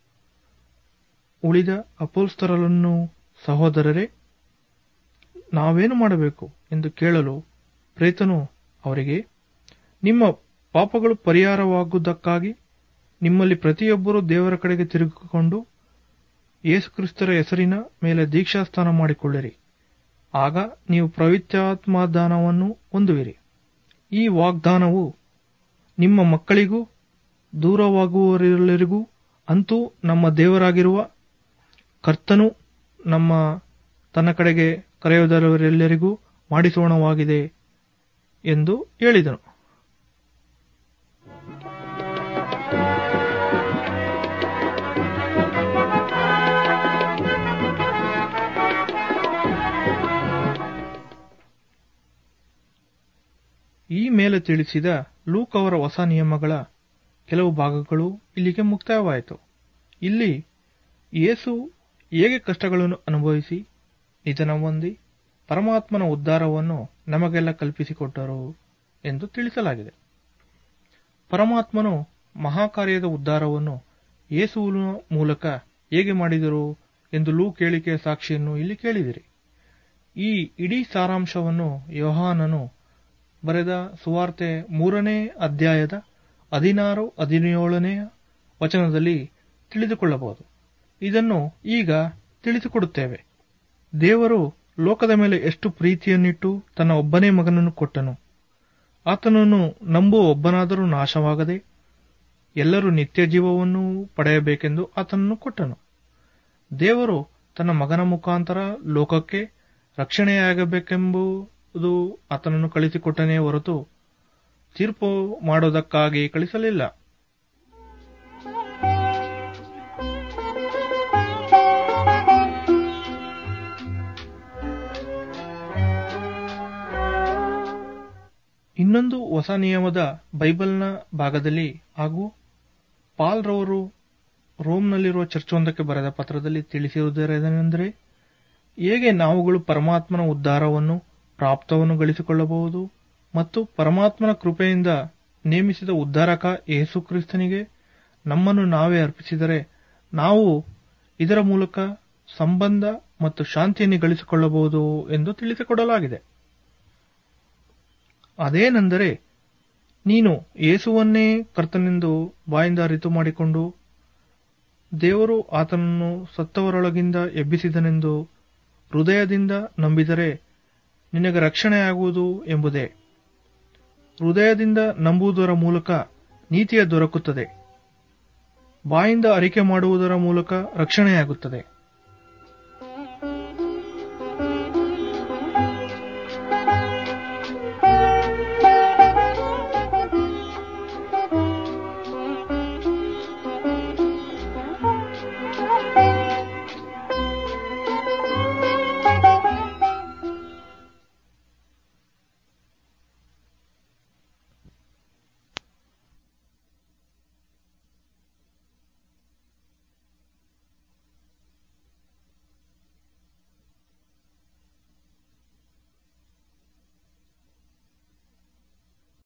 ಉಳಿದ ಅಪೋಸ್ತರಲನ್ನು ಸಹೋದರರೇ ನಾವೇನು ಮಾಡಬೇಕು ಎಂದು ಕೇಳಲು ಪ್ರೇತನು ಅವರಿಗೆ ನಿಮ್ಮ ಪಾಪಗಳು ಪರಿಹಾರವಾಗುವುದಕ್ಕಾಗಿ ನಿಮ್ಮಲ್ಲಿ ಪ್ರತಿಯೊಬ್ಬರೂ ದೇವರ ಕಡೆಗೆ ತಿರುಗಿಕೊಂಡು ಯೇಸುಕ್ರಿಸ್ತರ ಹೆಸರಿನ ಮೇಲೆ ದೀಕ್ಷಾಸ್ನಾನ ಮಾಡಿಕೊಳ್ಳಿರಿ ಆಗ ನೀವು ಪವಿತ್ರಾತ್ಮದಾನವನ್ನು ಹೊಂದುವಿರಿ ಈ ವಾಗ್ದಾನವು ನಿಮ್ಮ ಮಕ್ಕಳಿಗೂ ದೂರವಾಗುವವರೆಲ್ಲರಿಗೂ ಅಂತೂ ನಮ್ಮ ದೇವರಾಗಿರುವ ಕರ್ತನು ನಮ್ಮ ತನ್ನ ಕಡೆಗೆ ಕರೆಯುವುದರೆಲ್ಲರಿಗೂ ಮಾಡಿಸೋಣವಾಗಿದೆ ಎಂದು ಹೇಳಿದನು ಈ ಮೇಲೆ ತಿಳಿಸಿದ ಲೂಕ್ ಅವರ ಹೊಸ ನಿಯಮಗಳ ಕೆಲವು ಭಾಗಗಳು ಇಲ್ಲಿಗೆ ಮುಕ್ತಾಯವಾಯಿತು ಇಲ್ಲಿ ಯೇಸು ಹೇಗೆ ಕಷ್ಟಗಳನ್ನು ಅನುಭವಿಸಿ ನಿಧನ ಹೊಂದಿ ಪರಮಾತ್ಮನ ಉದ್ಧಾರವನ್ನು ನಮಗೆಲ್ಲ ಕಲ್ಪಿಸಿಕೊಟ್ಟರು ಎಂದು ತಿಳಿಸಲಾಗಿದೆ ಪರಮಾತ್ಮನು ಮಹಾಕಾರ್ಯದ ಉದ್ಧಾರವನ್ನು ಯೇಸುವಿನ ಮೂಲಕ ಹೇಗೆ ಮಾಡಿದರು ಎಂದು ಲೂಕ್ ಹೇಳಿಕೆಯ ಸಾಕ್ಷಿಯನ್ನು ಇಲ್ಲಿ ಕೇಳಿದಿರಿ ಈ ಇಡೀ ಸಾರಾಂಶವನ್ನು ಯೋಹಾನನು ಬರೆದ ಸುವಾರ್ತೆ ಮೂರನೇ ಅಧ್ಯಾಯದ ಹದಿನಾರು ಹದಿನೇಳನೇ ವಚನದಲ್ಲಿ ತಿಳಿದುಕೊಳ್ಳಬಹುದು ಇದನ್ನು ಈಗ ತಿಳಿಸಿಕೊಡುತ್ತೇವೆ ದೇವರು ಲೋಕದ ಮೇಲೆ ಎಷ್ಟು ಪ್ರೀತಿಯನ್ನಿಟ್ಟು ತನ್ನ ಒಬ್ಬನೇ ಮಗನನ್ನು ಕೊಟ್ಟನು ಆತನನ್ನು ನಂಬುವ ಒಬ್ಬನಾದರೂ ನಾಶವಾಗದೆ ಎಲ್ಲರೂ ನಿತ್ಯ ಜೀವವನ್ನು ಪಡೆಯಬೇಕೆಂದು ಆತನನ್ನು ಕೊಟ್ಟನು ದೇವರು ತನ್ನ ಮಗನ ಮುಖಾಂತರ ಲೋಕಕ್ಕೆ ರಕ್ಷಣೆಯಾಗಬೇಕೆಂಬುದು ಆತನನ್ನು ಕಳಿಸಿಕೊಟ್ಟನೇ ಹೊರತು ತೀರ್ಪು ಮಾಡೋದಕ್ಕಾಗಿ ಕಳಿಸಲಿಲ್ಲ ಇನ್ನೊಂದು ಹೊಸ ನಿಯಮದ ಬೈಬಲ್ನ ಭಾಗದಲ್ಲಿ ಹಾಗೂ ಪಾಲ್ ರವರು ರೋಮ್ನಲ್ಲಿರುವ ಚರ್ಚೊಂದಕ್ಕೆ ಬರೆದ ಪತ್ರದಲ್ಲಿ ತಿಳಿಸಿರುವುದೇನೆಂದರೆ ಹೇಗೆ ನಾವುಗಳು ಪರಮಾತ್ಮನ ಉದ್ಧಾರವನ್ನು ಪ್ರಾಪ್ತವನ್ನು ಗಳಿಸಿಕೊಳ್ಳಬಹುದು ಮತ್ತು ಪರಮಾತ್ಮನ ಕೃಪೆಯಿಂದ ನೇಮಿಸಿದ ಉದ್ಧಾರಕ ಯೇಸು ಕ್ರಿಸ್ತನಿಗೆ ನಮ್ಮನ್ನು ನಾವೇ ಅರ್ಪಿಸಿದರೆ ನಾವು ಇದರ ಮೂಲಕ ಸಂಬಂಧ ಮತ್ತು ಶಾಂತಿಯನ್ನು ಗಳಿಸಿಕೊಳ್ಳಬಹುದು ಎಂದು ತಿಳಿಸಿಕೊಡಲಾಗಿದೆ ಅದೇನೆಂದರೆ ನೀನು ಯೇಸುವನ್ನೇ ಕರ್ತನೆಂದು ಬಾಯಿಂದ ಅರಿತು ಮಾಡಿಕೊಂಡು ದೇವರು ಆತನನ್ನು ಸತ್ತವರೊಳಗಿಂದ ಎಬ್ಬಿಸಿದನೆಂದು ಹೃದಯದಿಂದ ನಂಬಿದರೆ ನಿನಗೆ ರಕ್ಷಣೆಯಾಗುವುದು ಎಂಬುದೇ ಹೃದಯದಿಂದ ನಂಬುವುದರ ಮೂಲಕ ನೀತಿಯ ದೊರಕುತ್ತದೆ ಬಾಯಿಂದ ಅರಿಕೆ ಮಾಡುವುದರ ಮೂಲಕ ರಕ್ಷಣೆಯಾಗುತ್ತದೆ